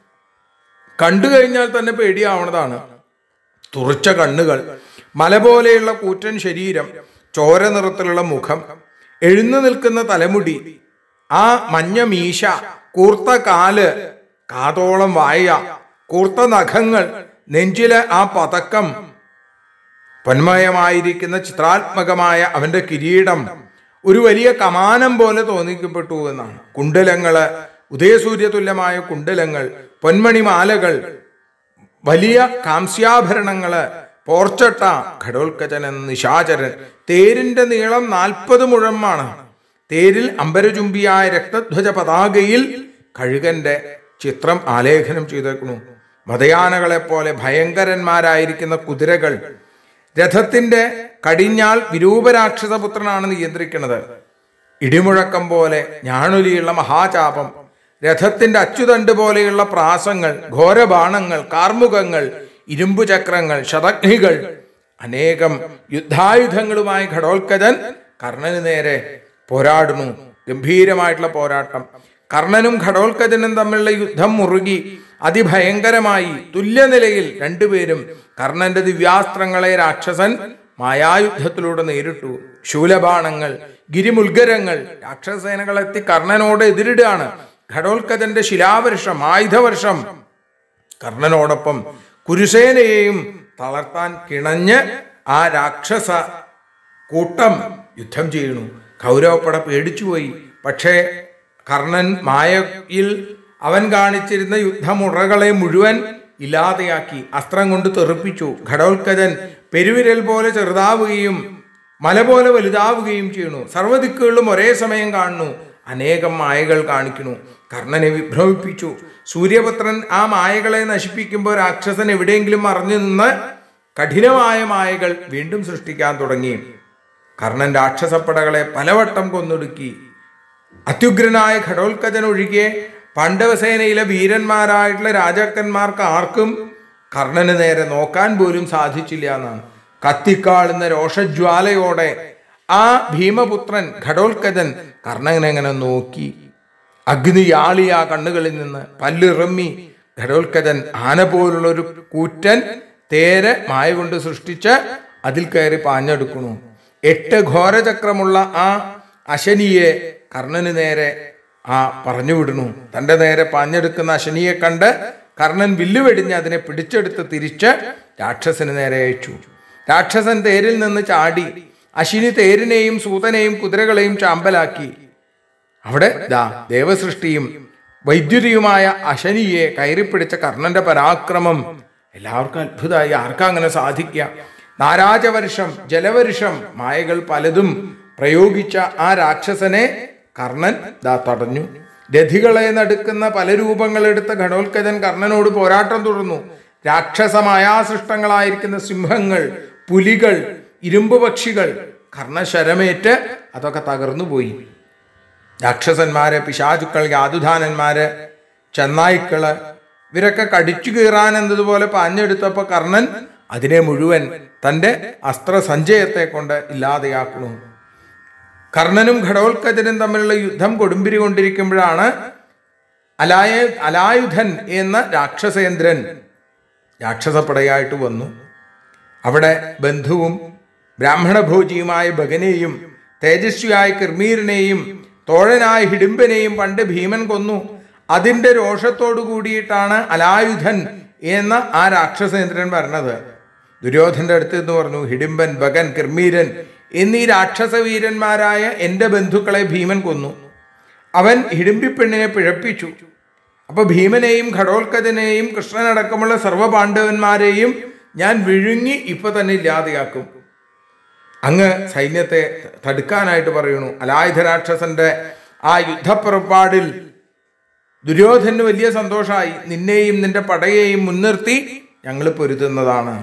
കണ്ടു കഴിഞ്ഞാൽ തന്നെ പേടിയാവണതാണ് തുറച്ച കണ്ണുകൾ മല പോലെയുള്ള കൂറ്റൻ ശരീരം ചോര നിറത്തിലുള്ള മുഖം എഴുന്നു നിൽക്കുന്ന തലമുടി ആ മഞ്ഞ മീശ കൂർത്ത കാല് കാതോളം വായ കൂർത്ത നഖങ്ങൾ നെഞ്ചിലെ ആ പതക്കം പൊന്മയമായിരിക്കുന്ന ചിത്രാത്മകമായ അവന്റെ കിരീടം ഒരു വലിയ കമാനം പോലെ തോന്നിക്കപ്പെട്ടു എന്നാണ് കുണ്ടലങ്ങള് ഉദയസൂര്യതുല്യമായ കുണ്ടലങ്ങൾ പൊന്മണിമാലകൾ വലിയ കാംസ്യാഭരണങ്ങള് പോർച്ചട്ട ഘടോത്കജൻ എന്ന നിശാചരൻ തേരിന്റെ നീളം നാൽപ്പത് മുഴമാണ് തേരിൽ അമ്പരചുംബിയായ രക്തധ്വജ പതാകയിൽ കഴുകന്റെ ചിത്രം ആലേഖനം ചെയ്തേക്കുന്നു മതയാനകളെ പോലെ ഭയങ്കരന്മാരായിരിക്കുന്ന കുതിരകൾ രഥത്തിന്റെ കടിഞ്ഞാൽ വിരൂപരാക്ഷസപുത്രനാണ് നിയന്ത്രിക്കുന്നത് ഇടിമുഴക്കം പോലെ ഞാണൊലിയുള്ള മഹാചാപം രഥത്തിന്റെ അച്ചുതണ്ട് പോലെയുള്ള പ്രാസങ്ങൾ ഘോരബാണങ്ങൾ കാർമുകങ്ങൾ ഇരുമ്പു ചക്രങ്ങൾ ശതഗ്നികൾ അനേകം യുദ്ധായുധങ്ങളുമായി ഘടോത്കജൻ കർണന് നേരെ പോരാടുന്നു ഗംഭീരമായിട്ടുള്ള പോരാട്ടം കർണനും ഘടോത്കജനും തമ്മിലുള്ള യുദ്ധം മുറുകി അതിഭയങ്കരമായി തുല്യനിലയിൽ രണ്ടുപേരും കർണന്റെ ദിവ്യാസ്ത്രങ്ങളെ രാക്ഷസൻ മായായുദ്ധത്തിലൂടെ നേരിട്ടു ശൂലബാണങ്ങൾ ഗിരിമുൽഗരങ്ങൾ രാക്ഷസേനകൾ എത്തി കർണനോട് എതിരിടുകയാണ് ഘടോത്കജന്റെ ശിലാവർഷം ആയുധവർഷം കർണനോടൊപ്പം കുരുസേനയെയും തളർത്താൻ കിണഞ്ഞ് ആ രാക്ഷസ കൂട്ടം യുദ്ധം ചെയ്യുന്നു കൗരവപ്പട പേടിച്ചുപോയി പക്ഷേ കർണൻ മായയിൽ അവൻ കാണിച്ചിരുന്ന യുദ്ധമുറകളെ മുഴുവൻ ഇല്ലാതെയാക്കി അസ്ത്രം കൊണ്ട് തെറിപ്പിച്ചു ഘടോത്കജൻ പെരുവിരൽ പോലെ ചെറുതാവുകയും മല പോലെ വലുതാവുകയും ചെയ്യുന്നു സർവ്വദിക്കുകളിലും ഒരേ സമയം കാണുന്നു അനേകം മായകൾ കാണിക്കുന്നു കർണനെ വിഭ്രമിപ്പിച്ചു സൂര്യപുത്രൻ ആ മായകളെ നശിപ്പിക്കുമ്പോൾ രാക്ഷസൻ എവിടെയെങ്കിലും മറഞ്ഞു നിന്ന് കഠിനമായ മായകൾ വീണ്ടും സൃഷ്ടിക്കാൻ തുടങ്ങി കർണൻ രാക്ഷസപ്പടകളെ പലവട്ടം കൊന്നൊടുക്കി അത്യുഗ്രനായ ഘടോത്കജൻ ഒഴികെ പാണ്ഡവസേനയിലെ വീരന്മാരായിട്ടുള്ള രാജാക്കന്മാർക്ക് ആർക്കും കർണന് നേരെ നോക്കാൻ പോലും സാധിച്ചില്ല എന്നാണ് കത്തിക്കാളുന്ന രോഷജ്വാലയോടെ ആ ഭീമപുത്രൻ ഘടോത്കജൻ കർണനെ അങ്ങനെ നോക്കി അഗ്നിയാളി ആ കണ്ണുകളിൽ നിന്ന് പല്ലിറമ്മി ഘടോത്കജൻ ആന പോലുള്ള ഒരു കൂറ്റൻ തേര് മായ കൊണ്ട് സൃഷ്ടിച്ച് അതിൽ കയറി പാഞ്ഞെടുക്കണു എട്ട് ഘോരചക്രമുള്ള ആ അശനിയെ കർണന് നേരെ ആ പറഞ്ഞു വിടുന്നു തന്റെ നേരെ പാഞ്ഞെടുക്കുന്ന അശനിയെ കണ്ട് കർണൻ വില്ലുവെടിഞ്ഞ് അതിനെ പിടിച്ചെടുത്ത് തിരിച്ച് രാക്ഷസന് നേരെ അയച്ചു രാക്ഷസൻ തേരിൽ നിന്ന് ചാടി അശിനി തേരിനെയും സൂതനെയും കുതിരകളെയും ചാമ്പലാക്കി അവിടെ ദാ ദേവസൃഷ്ടിയും വൈദ്യുതിയുമായ അശനിയെ കയറിപ്പിടിച്ച കർണന്റെ പരാക്രമം എല്ലാവർക്കും അത്ഭുതമായി ആർക്കാ അങ്ങനെ സാധിക്കുക നാരാജവർഷം ജലവർഷം മായകൾ പലതും പ്രയോഗിച്ച ആ രാക്ഷസനെ കർണൻ ദാ തടഞ്ഞു രഥികളെ നടുക്കുന്ന പല രൂപങ്ങളെടുത്ത ഘടോത്കജൻ കർണനോട് പോരാട്ടം തുടർന്നു രാക്ഷസമായാസൃഷ്ടങ്ങളായിരിക്കുന്ന സിംഹങ്ങൾ പുലികൾ ഇരുമ്പ് പക്ഷികൾ കർണശരമേറ്റ് അതൊക്കെ തകർന്നു പോയി രാക്ഷസന്മാര് പിശാചുക്കൾ യാതുധാനന്മാര് ചെന്നായ്ക്കള് ഇവരൊക്കെ കടിച്ചു കീറാൻ എന്നതുപോലെ പാഞ്ഞെടുത്തപ്പോ കർണൻ അതിനെ മുഴുവൻ തന്റെ അസ്ത്രസഞ്ചയത്തെ കൊണ്ട് ഇല്ലാതെയാക്കുന്നു കർണനും ഘടോത്കജനും തമ്മിലുള്ള യുദ്ധം കൊടുമ്പിരി കൊണ്ടിരിക്കുമ്പോഴാണ് അലായ അലായുധൻ എന്ന രാക്ഷസേന്ദ്രൻ രാക്ഷസപ്പടയായിട്ട് വന്നു അവിടെ ബന്ധുവും ബ്രാഹ്മണഭോജിയുമായ ഭഗനെയും തേജസ്വിയായ കിർമീരനെയും തോഴനായ ഹിഡിംബനെയും പണ്ട് ഭീമൻ കൊന്നു അതിന്റെ രോഷത്തോടു കൂടിയിട്ടാണ് അലായുധൻ എന്ന ആ രാക്ഷസേന്ദ്രൻ പറഞ്ഞത് ദുര്യോധന്റെ അടുത്ത് എന്ന് പറഞ്ഞു ഹിഡിംബൻ ഭഗൻ കിർമീരൻ എന്നീ രാക്ഷസവീരന്മാരായ എൻ്റെ ബന്ധുക്കളെ ഭീമൻ കൊന്നു അവൻ ഹിഡിംബിപ്പെണ്ണിനെ പിഴപ്പിച്ചു അപ്പൊ ഭീമനെയും ഘടോത്കജനെയും കൃഷ്ണനടക്കമുള്ള സർവ്വപാണ്ഡവന്മാരെയും ഞാൻ വിഴുങ്ങി ഇപ്പൊ തന്നെ ഇല്ലാതെയാക്കും അങ്ങ് സൈന്യത്തെ തടുക്കാനായിട്ട് പറയുന്നു അലായുധ രാക്ഷസന്റെ ആ യുദ്ധപ്പുറപ്പാടിൽ ദുര്യോധന് വലിയ സന്തോഷമായി നിന്നെയും നിന്റെ പടയെയും മുൻനിർത്തി ഞങ്ങൾ പൊരുതുന്നതാണ്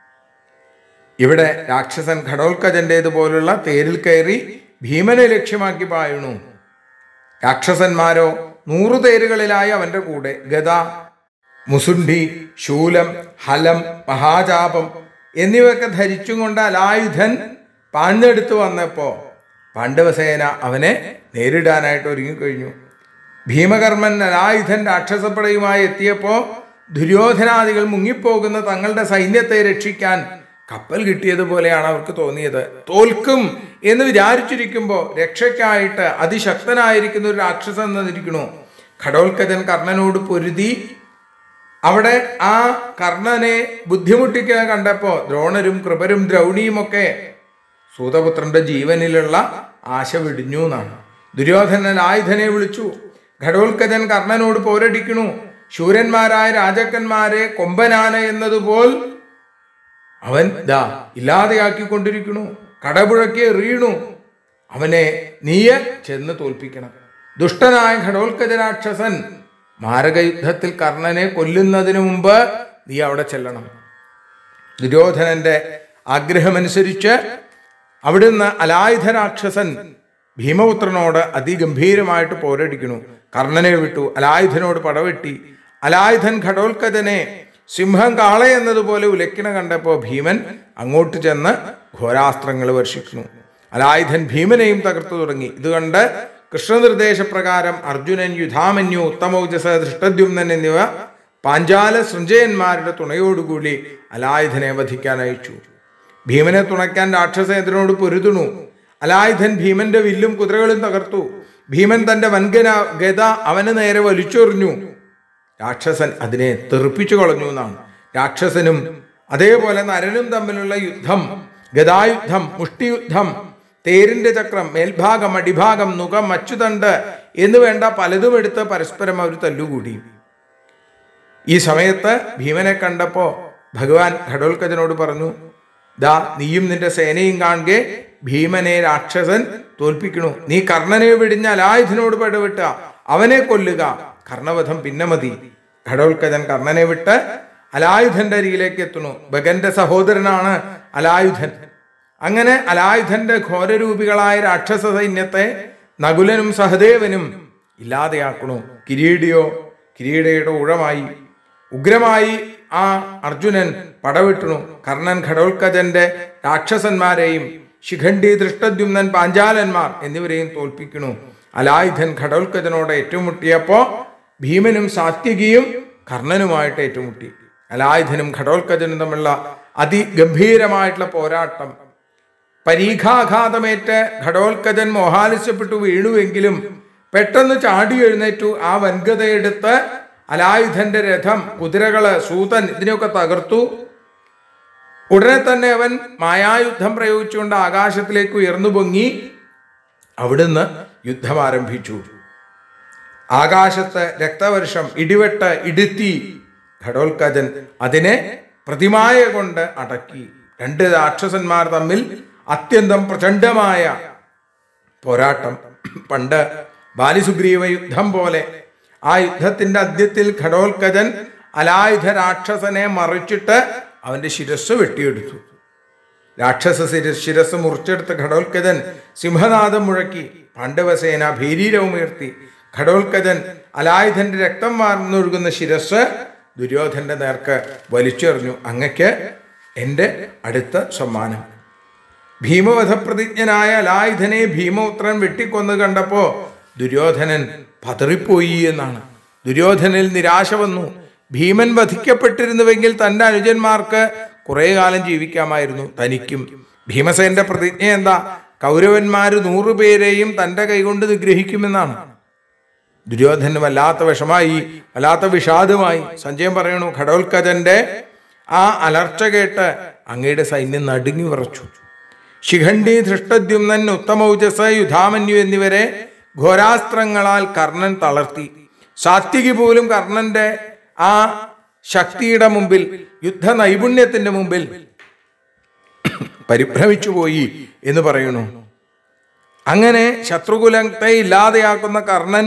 ഇവിടെ രാക്ഷസൻ ഘടോത്കജന്റേതുപോലുള്ള തേരിൽ കയറി ഭീമനെ ലക്ഷ്യമാക്കി പായുന്നു രാക്ഷസന്മാരോ നൂറു തേരുകളിലായി അവന്റെ കൂടെ ഗദ മുസുണ്ഡി ശൂലം ഹലം മഹാചാപം എന്നിവയൊക്കെ ധരിച്ചും കൊണ്ട് അലായുധൻ പാഞ്ഞെടുത്ത് വന്നപ്പോ പാണ്ഡവസേന അവനെ നേരിടാനായിട്ട് ഒരുങ്ങിക്കഴിഞ്ഞു ഭീമകർമ്മൻ അലായുധൻ രാക്ഷസപ്പടയുമായി എത്തിയപ്പോ ദുര്യോധനാദികൾ മുങ്ങിപ്പോകുന്ന തങ്ങളുടെ സൈന്യത്തെ രക്ഷിക്കാൻ കപ്പൽ കിട്ടിയതുപോലെയാണ് അവർക്ക് തോന്നിയത് തോൽക്കും എന്ന് വിചാരിച്ചിരിക്കുമ്പോൾ രക്ഷയ്ക്കായിട്ട് അതിശക്തനായിരിക്കുന്ന ഒരു രാക്ഷസൻ എന്നിരിക്കണു ഘടോത്കജൻ കർണനോട് പൊരുതി അവിടെ ആ കർണനെ ബുദ്ധിമുട്ടിക്കുക കണ്ടപ്പോ ദ്രോണരും കൃപരും ദ്രൗണിയും ഒക്കെ സൂതപുത്രന്റെ ജീവനിലുള്ള ആശ വിടിഞ്ഞു എന്നാണ് ദുര്യോധനൻ ആയുധനെ വിളിച്ചു ഘടോത്കജൻ കർണനോട് പോരടിക്കണു ശൂരന്മാരായ രാജാക്കന്മാരെ കൊമ്പനാന എന്നതുപോൽ അവൻ ദാ ഇല്ലാതെയാക്കിക്കൊണ്ടിരിക്കണു കടപുഴക്കി എറിയണു അവനെ നീയ ചെന്ന് തോൽപ്പിക്കണം ദുഷ്ടനായ ഘടോത്കജ രാക്ഷസൻ മാരകയുദ്ധത്തിൽ കർണനെ കൊല്ലുന്നതിന് മുമ്പ് നീ അവിടെ ചെല്ലണം ദുര്യോധനന്റെ ആഗ്രഹമനുസരിച്ച് അവിടുന്ന് അലായുധ രാക്ഷസൻ ഭീമപുത്രനോട് അതിഗംഭീരമായിട്ട് പോരടിക്കണു കർണനെ വിട്ടു അലായുധനോട് പടവെട്ടി അലായുധൻ ഘടോത്കജനെ സിംഹം കാള എന്നതുപോലെ ഉലക്കിണ കണ്ടപ്പോൾ ഭീമൻ അങ്ങോട്ട് ചെന്ന് ഘോരാസ്ത്രങ്ങൾ വർഷിക്കുന്നു അലായുധൻ ഭീമനെയും തകർത്തു തുടങ്ങി ഇത് കണ്ട് കൃഷ്ണനിർദ്ദേശപ്രകാരം അർജുനൻ യുധാമന്യു ഉത്തമൗജസ ദൃഷ്ടദ്യുമ്നൻ എന്നിവ പാഞ്ചാല സൃഞ്ജയന്മാരുടെ തുണയോടുകൂടി അലായുധനെ വധിക്കാൻ അയച്ചു ഭീമനെ തുണയ്ക്കാൻ രാക്ഷസേന്ദ്രനോട് പൊരുതുണു അലായുധൻ ഭീമന്റെ വില്ലും കുതിരകളും തകർത്തു ഭീമൻ തന്റെ വൻകന ഗത അവന് നേരെ വലിച്ചെറിഞ്ഞു രാക്ഷസൻ അതിനെ തെറിപ്പിച്ചു കളഞ്ഞു എന്നാണ് രാക്ഷസനും അതേപോലെ നരനും തമ്മിലുള്ള യുദ്ധം ഗതായുദ്ധം മുഷ്ടിയുദ്ധം തേരിന്റെ ചക്രം മേൽഭാഗം അടിഭാഗം നുകം അച്ചുതണ്ട് എന്ന് വേണ്ട പലതും എടുത്ത് പരസ്പരം അവർ തല്ലുകൂടി ഈ സമയത്ത് ഭീമനെ കണ്ടപ്പോ ഭഗവാൻ ഘടോത്കജനോട് പറഞ്ഞു ദാ നീയും നിന്റെ സേനയും കാണുകെ ഭീമനെ രാക്ഷസൻ തോൽപ്പിക്കണു നീ കർണനെ വെടിഞ്ഞ അലായുധനോട് പടവിട്ട അവനെ കൊല്ലുക കർണവധം പിന്നെ മതി ഘടോത്കജൻ കർണനെ വിട്ട് അലായുധന്റെ അരികിലേക്ക് എത്തുന്നു ഭഗന്റെ സഹോദരനാണ് അലായുധൻ അങ്ങനെ അലായുധന്റെ ഘോരരൂപികളായ രാക്ഷസ സൈന്യത്തെ നകുലനും സഹദേവനും ഇല്ലാതെയാക്കണു കിരീടിയോ കിരീടയുടെ ഉഴമായി ഉഗ്രമായി ആ അർജുനൻ പടവിട്ടണു കർണൻ ഘടോത്കജന്റെ രാക്ഷസന്മാരെയും ശിഖണ്ഡി ദൃഷ്ടദ്യുമ്നൻ പാഞ്ചാലന്മാർ എന്നിവരെയും തോൽപ്പിക്കണു അലായുധൻ ഘടോത്കജനോട് ഏറ്റുമുട്ടിയപ്പോ ഭീമനും സാത്യകിയും കർണനുമായിട്ട് ഏറ്റുമുട്ടി അലായുധനും ഘടോത്കജനും തമ്മിലുള്ള അതിഗംഭീരമായിട്ടുള്ള പോരാട്ടം പരീക്ഷാഘാതമേറ്റ് ഘടോത്കജൻ മോഹാലിസ്യപ്പെട്ടു വീണുവെങ്കിലും പെട്ടെന്ന് ചാടി എഴുന്നേറ്റു ആ വൻഗതയെടുത്ത് അലായുധന്റെ രഥം കുതിരകള് സൂതൻ ഇതിനെയൊക്കെ തകർത്തു ഉടനെ തന്നെ അവൻ മായായുദ്ധം പ്രയോഗിച്ചുകൊണ്ട് ആകാശത്തിലേക്ക് ഉയർന്നു പൊങ്ങി അവിടുന്ന് യുദ്ധം ആരംഭിച്ചു ആകാശത്ത് രക്തവർഷം ഇടിവെട്ട് ഇടുത്തി ഘടോത്കജൻ അതിനെ പ്രതിമായ കൊണ്ട് അടക്കി രണ്ട് രാക്ഷസന്മാർ തമ്മിൽ അത്യന്തം പ്രചണ്ഡമായ പോരാട്ടം പണ്ട് ബാലിസുഗ്രീവ യുദ്ധം പോലെ ആ യുദ്ധത്തിന്റെ അന്ത്യത്തിൽ ഘടോത്കജൻ അലായുധ രാക്ഷസനെ മറിച്ചിട്ട് അവന്റെ ശിരസ് വെട്ടിയെടുത്തു രാക്ഷസ ശിര- ശിരസ് മുറിച്ചെടുത്ത ഘടോത്കജൻ സിംഹനാദം മുഴക്കി പാണ്ഡവസേന ഭീരീരവുമുയർത്തി ഘടോത്കജൻ അലായുധന്റെ രക്തം വാർന്നൊഴുകുന്ന ശിരസ് ദുര്യോധന്റെ നേർക്ക് വലിച്ചെറിഞ്ഞു അങ്ങക്ക് എൻ്റെ അടുത്ത സമ്മാനം ഭീമവധപ്രതിജ്ഞനായ അലായുധനെ ഭീമപുത്രൻ വെട്ടിക്കൊന്നു കണ്ടപ്പോ ദുര്യോധനൻ പതറിപ്പോയി എന്നാണ് ദുര്യോധനിൽ നിരാശ വന്നു ഭീമൻ വധിക്കപ്പെട്ടിരുന്നുവെങ്കിൽ തന്റെ അനുജന്മാർക്ക് കുറെ കാലം ജീവിക്കാമായിരുന്നു തനിക്കും ഭീമസേന്റെ പ്രതിജ്ഞ എന്താ കൗരവന്മാര് നൂറുപേരെയും തന്റെ കൈകൊണ്ട് നിഗ്രഹിക്കുമെന്നാണ് ദുര്യോധന് വല്ലാത്ത വിഷമായി വല്ലാത്ത വിഷാദമായി സഞ്ജയൻ പറയണു ഘടോത്കജന്റെ ആ അലർച്ച കേട്ട് അങ്ങയുടെ സൈന്യം നടുങ്ങി വിറച്ചു ശിഖണ്ഡി ധൃഷ്ടദ്യുമ്നൻ ഉത്തമൗജസ് യുധാമന്യു എന്നിവരെ ഘോരാസ്ത്രങ്ങളാൽ കർണൻ തളർത്തി സാത്വികി പോലും കർണന്റെ ആ ശക്തിയുടെ മുമ്പിൽ യുദ്ധ നൈപുണ്യത്തിന്റെ മുമ്പിൽ പരിഭ്രമിച്ചു പോയി എന്ന് പറയുന്നു അങ്ങനെ ശത്രുകുലത്തെ ഇല്ലാതെയാക്കുന്ന കർണൻ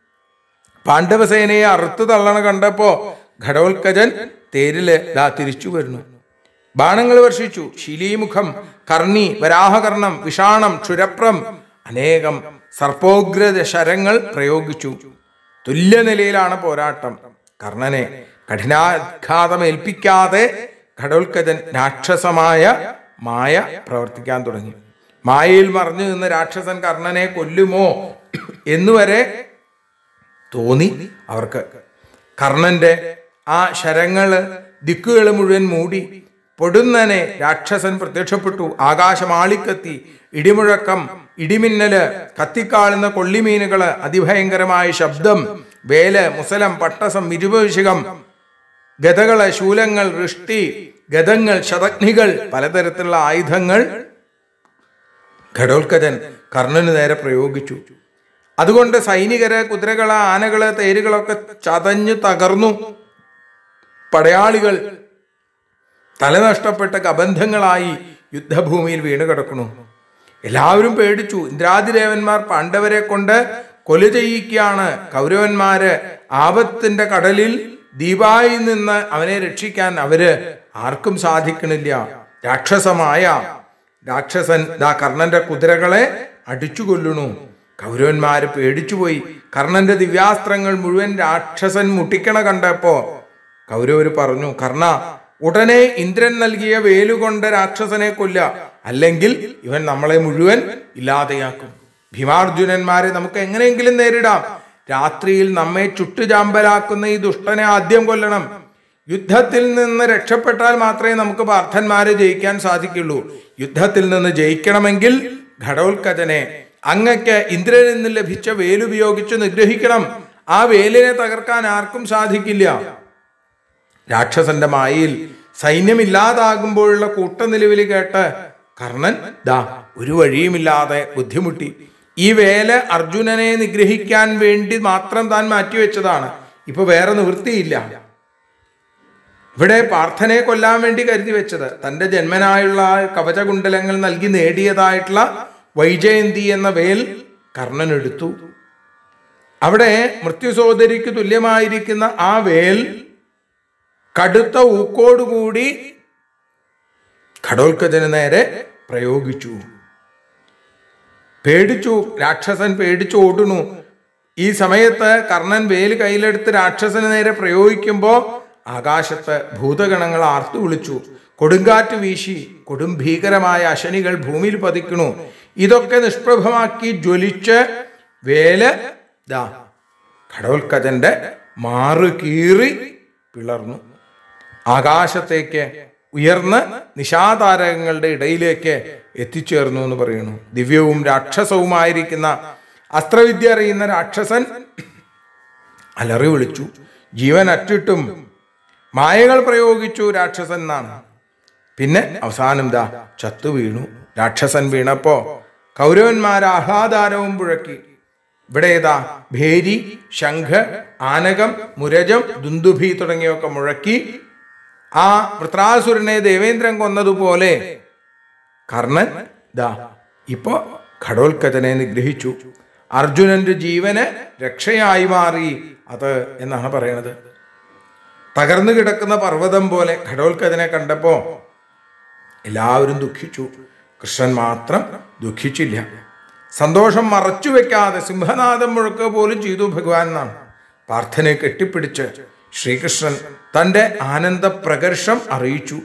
പാണ്ഡവസേനയെ അറുത്തു തള്ളണ കണ്ടപ്പോ ഘടോത്കജൻ തേരില് ദാ തിരിച്ചു വരുന്നു ബാണങ്ങൾ വർഷിച്ചു ശിലീമുഖം കർണി വരാഹകർണം വിഷാണം ക്ഷുരപ്രം അനേകം സർപ്പോഗ്രത ശരങ്ങൾ പ്രയോഗിച്ചു തുല്യനിലയിലാണ് പോരാട്ടം കർണനെ കഠിനാഘാതം ഏൽപ്പിക്കാതെ ഘടോത്കജൻ രാക്ഷസമായ മായ പ്രവർത്തിക്കാൻ തുടങ്ങി മായയിൽ മറഞ്ഞു നിന്ന രാക്ഷസൻ കർണനെ കൊല്ലുമോ എന്നുവരെ തോന്നി അവർക്ക് കർണന്റെ ആ ശരങ്ങള് ദിക്കുകൾ മുഴുവൻ മൂടി പൊടുന്നനെ രാക്ഷസൻ പ്രത്യക്ഷപ്പെട്ടു ആകാശമാളിക്കത്തി ഇടിമുഴക്കം ഇടിമിന്നല് കത്തിക്കാളുന്ന കൊള്ളിമീനുകള് അതിഭയങ്കരമായ ശബ്ദം വേല് മുസലം പട്ടസം ഇരുപവിശകം ഗതകള് ശൂലങ്ങൾ വൃഷ്ടി ഗതങ്ങൾ ശതഗ്നികൾ പലതരത്തിലുള്ള ആയുധങ്ങൾ ഘടോത്കജൻ കർണന് നേരെ പ്രയോഗിച്ചു അതുകൊണ്ട് സൈനികര് കുതിരകള് ആനകള് തേരുകളൊക്കെ ചതഞ്ഞു തകർന്നു പടയാളികൾ തല നഷ്ടപ്പെട്ട കബന്ധങ്ങളായി യുദ്ധഭൂമിയിൽ വീണ് കിടക്കുന്നു എല്ലാവരും പേടിച്ചു ഇന്ദ്രാതിദേവന്മാർ പാണ്ഡവരെ കൊണ്ട് കൊല ചെയ്യിക്കുകയാണ് കൗരവന്മാര് ആപത്തിന്റെ കടലിൽ ദീപായി നിന്ന് അവനെ രക്ഷിക്കാൻ അവര് ആർക്കും സാധിക്കണില്ല രാക്ഷസമായ രാക്ഷസൻ ദാ കർണന്റെ കുതിരകളെ അടിച്ചു കൊല്ലുന്നു കൗരവന്മാര് പേടിച്ചുപോയി കർണന്റെ ദിവ്യാസ്ത്രങ്ങൾ മുഴുവൻ രാക്ഷസൻ മുട്ടിക്കണ കണ്ടപ്പോ കൗരവര് പറഞ്ഞു കർണ ഉടനെ ഇന്ദ്രൻ നൽകിയ വേലുകൊണ്ട് രാക്ഷസനെ കൊല്ല അല്ലെങ്കിൽ ഇവൻ നമ്മളെ മുഴുവൻ ഇല്ലാതെയാക്കും ഭീമാർജുനന്മാരെ നമുക്ക് എങ്ങനെയെങ്കിലും നേരിടാം രാത്രിയിൽ നമ്മെ ചുട്ടുചാമ്പലാക്കുന്ന ഈ ദുഷ്ടനെ ആദ്യം കൊല്ലണം യുദ്ധത്തിൽ നിന്ന് രക്ഷപ്പെട്ടാൽ മാത്രമേ നമുക്ക് പാർത്ഥന്മാരെ ജയിക്കാൻ സാധിക്കുള്ളൂ യുദ്ധത്തിൽ നിന്ന് ജയിക്കണമെങ്കിൽ ഘടോത്കജനെ അങ്ങക്ക് ഇന്ദ്രനിൽ നിന്ന് ലഭിച്ച വേലുപയോഗിച്ച് നിഗ്രഹിക്കണം ആ വേലിനെ തകർക്കാൻ ആർക്കും സാധിക്കില്ല രാക്ഷസന്റെ മായയിൽ സൈന്യമില്ലാതാകുമ്പോഴുള്ള കൂട്ടനിലവിൽ കേട്ട് കർണൻ ദാ ഒരു വഴിയുമില്ലാതെ ബുദ്ധിമുട്ടി ഈ വേല അർജുനനെ നിഗ്രഹിക്കാൻ വേണ്ടി മാത്രം താൻ മാറ്റിവെച്ചതാണ് ഇപ്പൊ വേറെ നിവൃത്തിയില്ല ഇവിടെ പാർത്ഥനെ കൊല്ലാൻ വേണ്ടി കരുതി വെച്ചത് തന്റെ ജന്മനായുള്ള ആ കവചകുണ്ടലങ്ങൾ നൽകി നേടിയതായിട്ടുള്ള വൈജയന്തി എന്ന വേൽ കർണൻ എടുത്തു അവിടെ മൃത്യുസോദരിക്ക് തുല്യമായിരിക്കുന്ന ആ വേൽ കടുത്ത ഊക്കോടുകൂടി ഘടോത്കജന് നേരെ പ്രയോഗിച്ചു പേടിച്ചു രാക്ഷസൻ പേടിച്ചു ഓടുന്നു ഈ സമയത്ത് കർണൻ വേൽ കയ്യിലെടുത്ത് രാക്ഷസന് നേരെ പ്രയോഗിക്കുമ്പോൾ ആകാശത്ത് ഭൂതഗണങ്ങൾ ആർത്തു വിളിച്ചു കൊടുങ്കാറ്റ് വീശി കൊടും ഭീകരമായ അശനികൾ ഭൂമിയിൽ പതിക്കണു ഇതൊക്കെ നിഷ്പ്രഭമാക്കി ജ്വലിച്ച് വേല് ദാ ഘടോൽക്കജന്റെ മാറു കീറി പിളർന്നു ആകാശത്തേക്ക് ഉയർന്ന് നിശാതാരകങ്ങളുടെ ഇടയിലേക്ക് എത്തിച്ചേർന്നു എന്ന് പറയുന്നു ദിവ്യവും രാക്ഷസവുമായിരിക്കുന്ന അസ്ത്രവിദ്യ അറിയുന്ന രാക്ഷസൻ അലറി വിളിച്ചു ജീവൻ അറ്റിട്ടും മായകൾ പ്രയോഗിച്ചു രാക്ഷസൻ എന്നാണ് പിന്നെ അവസാനം ദാ ചത്തു വീണു രാക്ഷസൻ വീണപ്പോ കൗരവന്മാർ ആഹ്ലാദാരവും പുഴക്കി ഇവിടെ ഏതാ ഭേരി ശംഖ് ആനകം മുരജം ദുന്ദുഭി തുടങ്ങിയൊക്കെ മുഴക്കി ആ വൃത്രാസുരനെ ദേവേന്ദ്രൻ കൊന്നതുപോലെ കർണൻ ദാ ഇപ്പോ ഘടോൽക്കഥനെ നിഗ്രഹിച്ചു അർജുനന്റെ ജീവന് രക്ഷയായി മാറി അത് എന്നാണ് പറയണത് തകർന്നു കിടക്കുന്ന പർവ്വതം പോലെ ഘടോൽക്കഥനെ കണ്ടപ്പോ എല്ലാവരും ദുഃഖിച്ചു കൃഷ്ണൻ മാത്രം ദുഃഖിച്ചില്ല സന്തോഷം മറച്ചു വെക്കാതെ സിംഹനാഥം മുഴക്കുക പോലും ചെയ്തു ഭഗവാൻ എന്നാണ് പാർത്ഥനെ കെട്ടിപ്പിടിച്ച് ശ്രീകൃഷ്ണൻ തന്റെ ആനന്ദ പ്രകർഷം അറിയിച്ചു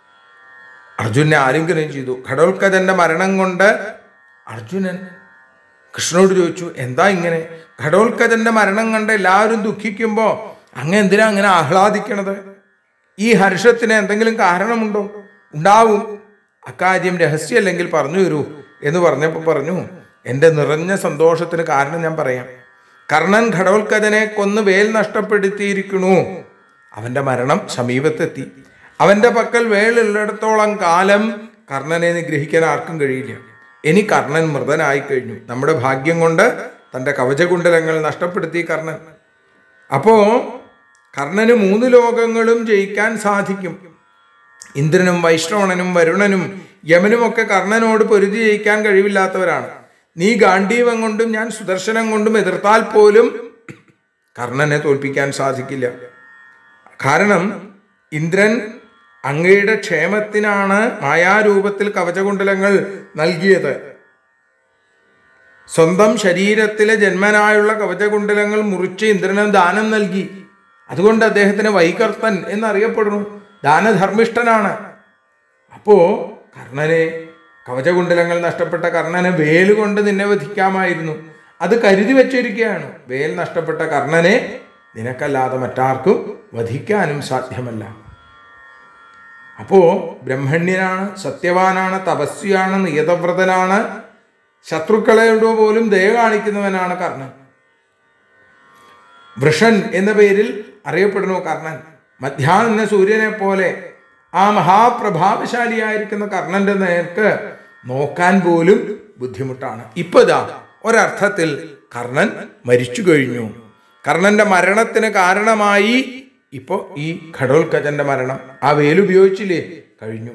അർജുനെ ആലിംഗനം ചെയ്തു ഘടോൽക്കഥന്റെ മരണം കൊണ്ട് അർജുനൻ കൃഷ്ണനോട് ചോദിച്ചു എന്താ ഇങ്ങനെ ഘടോൽക്കഥന്റെ മരണം കണ്ട് എല്ലാവരും ദുഃഖിക്കുമ്പോ അങ്ങ് എന്തിനാ അങ്ങനെ ആഹ്ലാദിക്കണത് ഈ ഹർഷത്തിന് എന്തെങ്കിലും കാരണമുണ്ടോ ഉണ്ടാവും അക്കാര്യം രഹസ്യമല്ലെങ്കിൽ പറഞ്ഞു തരൂ എന്ന് പറഞ്ഞപ്പോൾ പറഞ്ഞു എൻ്റെ നിറഞ്ഞ സന്തോഷത്തിന് കാരണം ഞാൻ പറയാം കർണൻ ഘടോൽക്കഥനെ കൊന്ന് വേൽ നഷ്ടപ്പെടുത്തിയിരിക്കണു അവന്റെ മരണം സമീപത്തെത്തി അവന്റെ പക്കൽ വേളുള്ളിടത്തോളം കാലം കർണനെ നിഗ്രഹിക്കാൻ ആർക്കും കഴിയില്ല ഇനി കർണൻ മൃതനായി കഴിഞ്ഞു നമ്മുടെ ഭാഗ്യം കൊണ്ട് തന്റെ കവചകുണ്ടലങ്ങൾ നഷ്ടപ്പെടുത്തി കർണൻ അപ്പോ കർണന് മൂന്ന് ലോകങ്ങളും ജയിക്കാൻ സാധിക്കും ഇന്ദ്രനും വൈഷ്ണവണനും വരുണനും യമനും ഒക്കെ കർണനോട് പൊരുതി ജയിക്കാൻ കഴിവില്ലാത്തവരാണ് നീ ഗാന്ധീവം കൊണ്ടും ഞാൻ സുദർശനം കൊണ്ടും എതിർത്താൽ പോലും കർണനെ തോൽപ്പിക്കാൻ സാധിക്കില്ല കാരണം ഇന്ദ്രൻ അങ്ങയുടെ ക്ഷേമത്തിനാണ് മായാരൂപത്തിൽ കവചകുണ്ടലങ്ങൾ നൽകിയത് സ്വന്തം ശരീരത്തിലെ ജന്മനായുള്ള കവചകുണ്ടലങ്ങൾ മുറിച്ച് ഇന്ദ്രന് ദാനം നൽകി അതുകൊണ്ട് അദ്ദേഹത്തിന് വൈകർത്തൻ എന്നറിയപ്പെടുന്നു ദാനധർമ്മിഷ്ഠനാണ് അപ്പോ കർണനെ കവചകുണ്ടലങ്ങൾ നഷ്ടപ്പെട്ട കർണനെ വേലുകൊണ്ട് നിന്നെ വധിക്കാമായിരുന്നു അത് കരുതി വെച്ചിരിക്കുകയാണ് വേൽ നഷ്ടപ്പെട്ട കർണനെ നിനക്കല്ലാതെ മറ്റാർക്കും വധിക്കാനും സാധ്യമല്ല അപ്പോ ബ്രഹ്മണ്യനാണ് സത്യവാനാണ് തപസ്വിയാണ് നിയതവ്രതനാണ് ശത്രുക്കളോട് പോലും ദയ കാണിക്കുന്നവനാണ് കർണൻ വൃഷൻ എന്ന പേരിൽ അറിയപ്പെടുന്നു കർണൻ മധ്യാഹ്ന സൂര്യനെ പോലെ ആ മഹാപ്രഭാവശാലിയായിരിക്കുന്ന കർണന്റെ നേർക്ക് നോക്കാൻ പോലും ബുദ്ധിമുട്ടാണ് ഇപ്പൊ ഇതാ ഒരർത്ഥത്തിൽ കർണൻ മരിച്ചു കഴിഞ്ഞു കർണന്റെ മരണത്തിന് കാരണമായി ഇപ്പോ ഈ ഘടോൽക്കജന്റെ മരണം ആ വേലുപയോഗിച്ചില്ലേ കഴിഞ്ഞു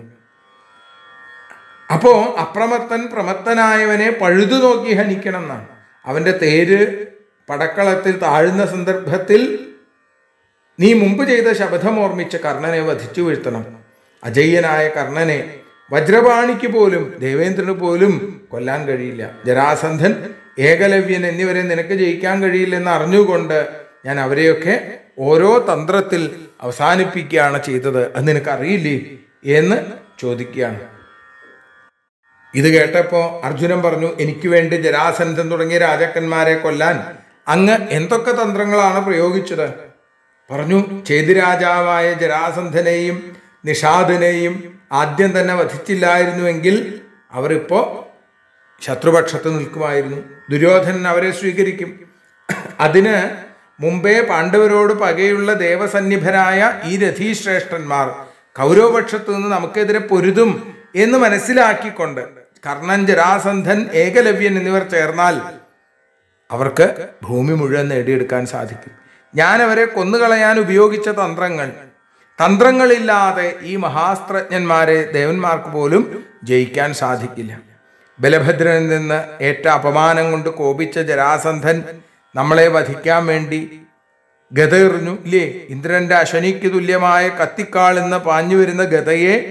അപ്പോ അപ്രമത്തൻ പ്രമത്തനായവനെ പഴുതു നോക്കി ഹനിക്കണം എന്നാണ് അവന്റെ തേര് പടക്കളത്തിൽ താഴുന്ന സന്ദർഭത്തിൽ നീ മുമ്പ് ചെയ്ത ശപഥം ഓർമ്മിച്ച് കർണനെ വധിച്ചു വീഴ്ത്തണം അജയ്യനായ കർണനെ വജ്രപാണിക്ക് പോലും ദേവേന്ദ്രന് പോലും കൊല്ലാൻ കഴിയില്ല ജരാസന്ധൻ ഏകലവ്യൻ എന്നിവരെ നിനക്ക് ജയിക്കാൻ കഴിയില്ലെന്ന് അറിഞ്ഞുകൊണ്ട് ഞാൻ അവരെയൊക്കെ ഓരോ തന്ത്രത്തിൽ അവസാനിപ്പിക്കുകയാണ് ചെയ്തത് അത് നിനക്ക് അറിയില്ലേ എന്ന് ചോദിക്കുകയാണ് ഇത് കേട്ടപ്പോ അർജുനൻ പറഞ്ഞു എനിക്ക് വേണ്ടി ജരാസന്ധൻ തുടങ്ങിയ രാജാക്കന്മാരെ കൊല്ലാൻ അങ്ങ് എന്തൊക്കെ തന്ത്രങ്ങളാണ് പ്രയോഗിച്ചത് പറഞ്ഞു ചേതിരാജാവായ ജരാസന്ധനെയും നിഷാദിനെയും ആദ്യം തന്നെ വധിച്ചില്ലായിരുന്നുവെങ്കിൽ അവരിപ്പോ ശത്രുപക്ഷത്ത് നിൽക്കുമായിരുന്നു ദുര്യോധനൻ അവരെ സ്വീകരിക്കും അതിന് മുമ്പേ പാണ്ഡവരോട് പകയുള്ള ദേവസന്നിഭരായ ഈ രഥീശ്രേഷ്ഠന്മാർ കൗരവപക്ഷത്ത് നിന്ന് നമുക്കെതിരെ പൊരുതും എന്ന് മനസ്സിലാക്കിക്കൊണ്ട് കർണൻ ജരാസന്ധൻ ഏകലവ്യൻ എന്നിവർ ചേർന്നാൽ അവർക്ക് ഭൂമി മുഴുവൻ നേടിയെടുക്കാൻ സാധിക്കും ഞാൻ അവരെ കൊന്നുകളയാൻ ഉപയോഗിച്ച തന്ത്രങ്ങൾ തന്ത്രങ്ങളില്ലാതെ ഈ മഹാസ്ത്രജ്ഞന്മാരെ ദേവന്മാർക്ക് പോലും ജയിക്കാൻ സാധിക്കില്ല ബലഭദ്രനിൽ നിന്ന് ഏറ്റ അപമാനം കൊണ്ട് കോപിച്ച ജരാസന്ധൻ നമ്മളെ വധിക്കാൻ വേണ്ടി ഗത എറിഞ്ഞു ഇല്ലേ ഇന്ദ്രന്റെ അശനിക്ക് തുല്യമായ കത്തിക്കാളെന്ന് പാഞ്ഞു വരുന്ന ഗതയെ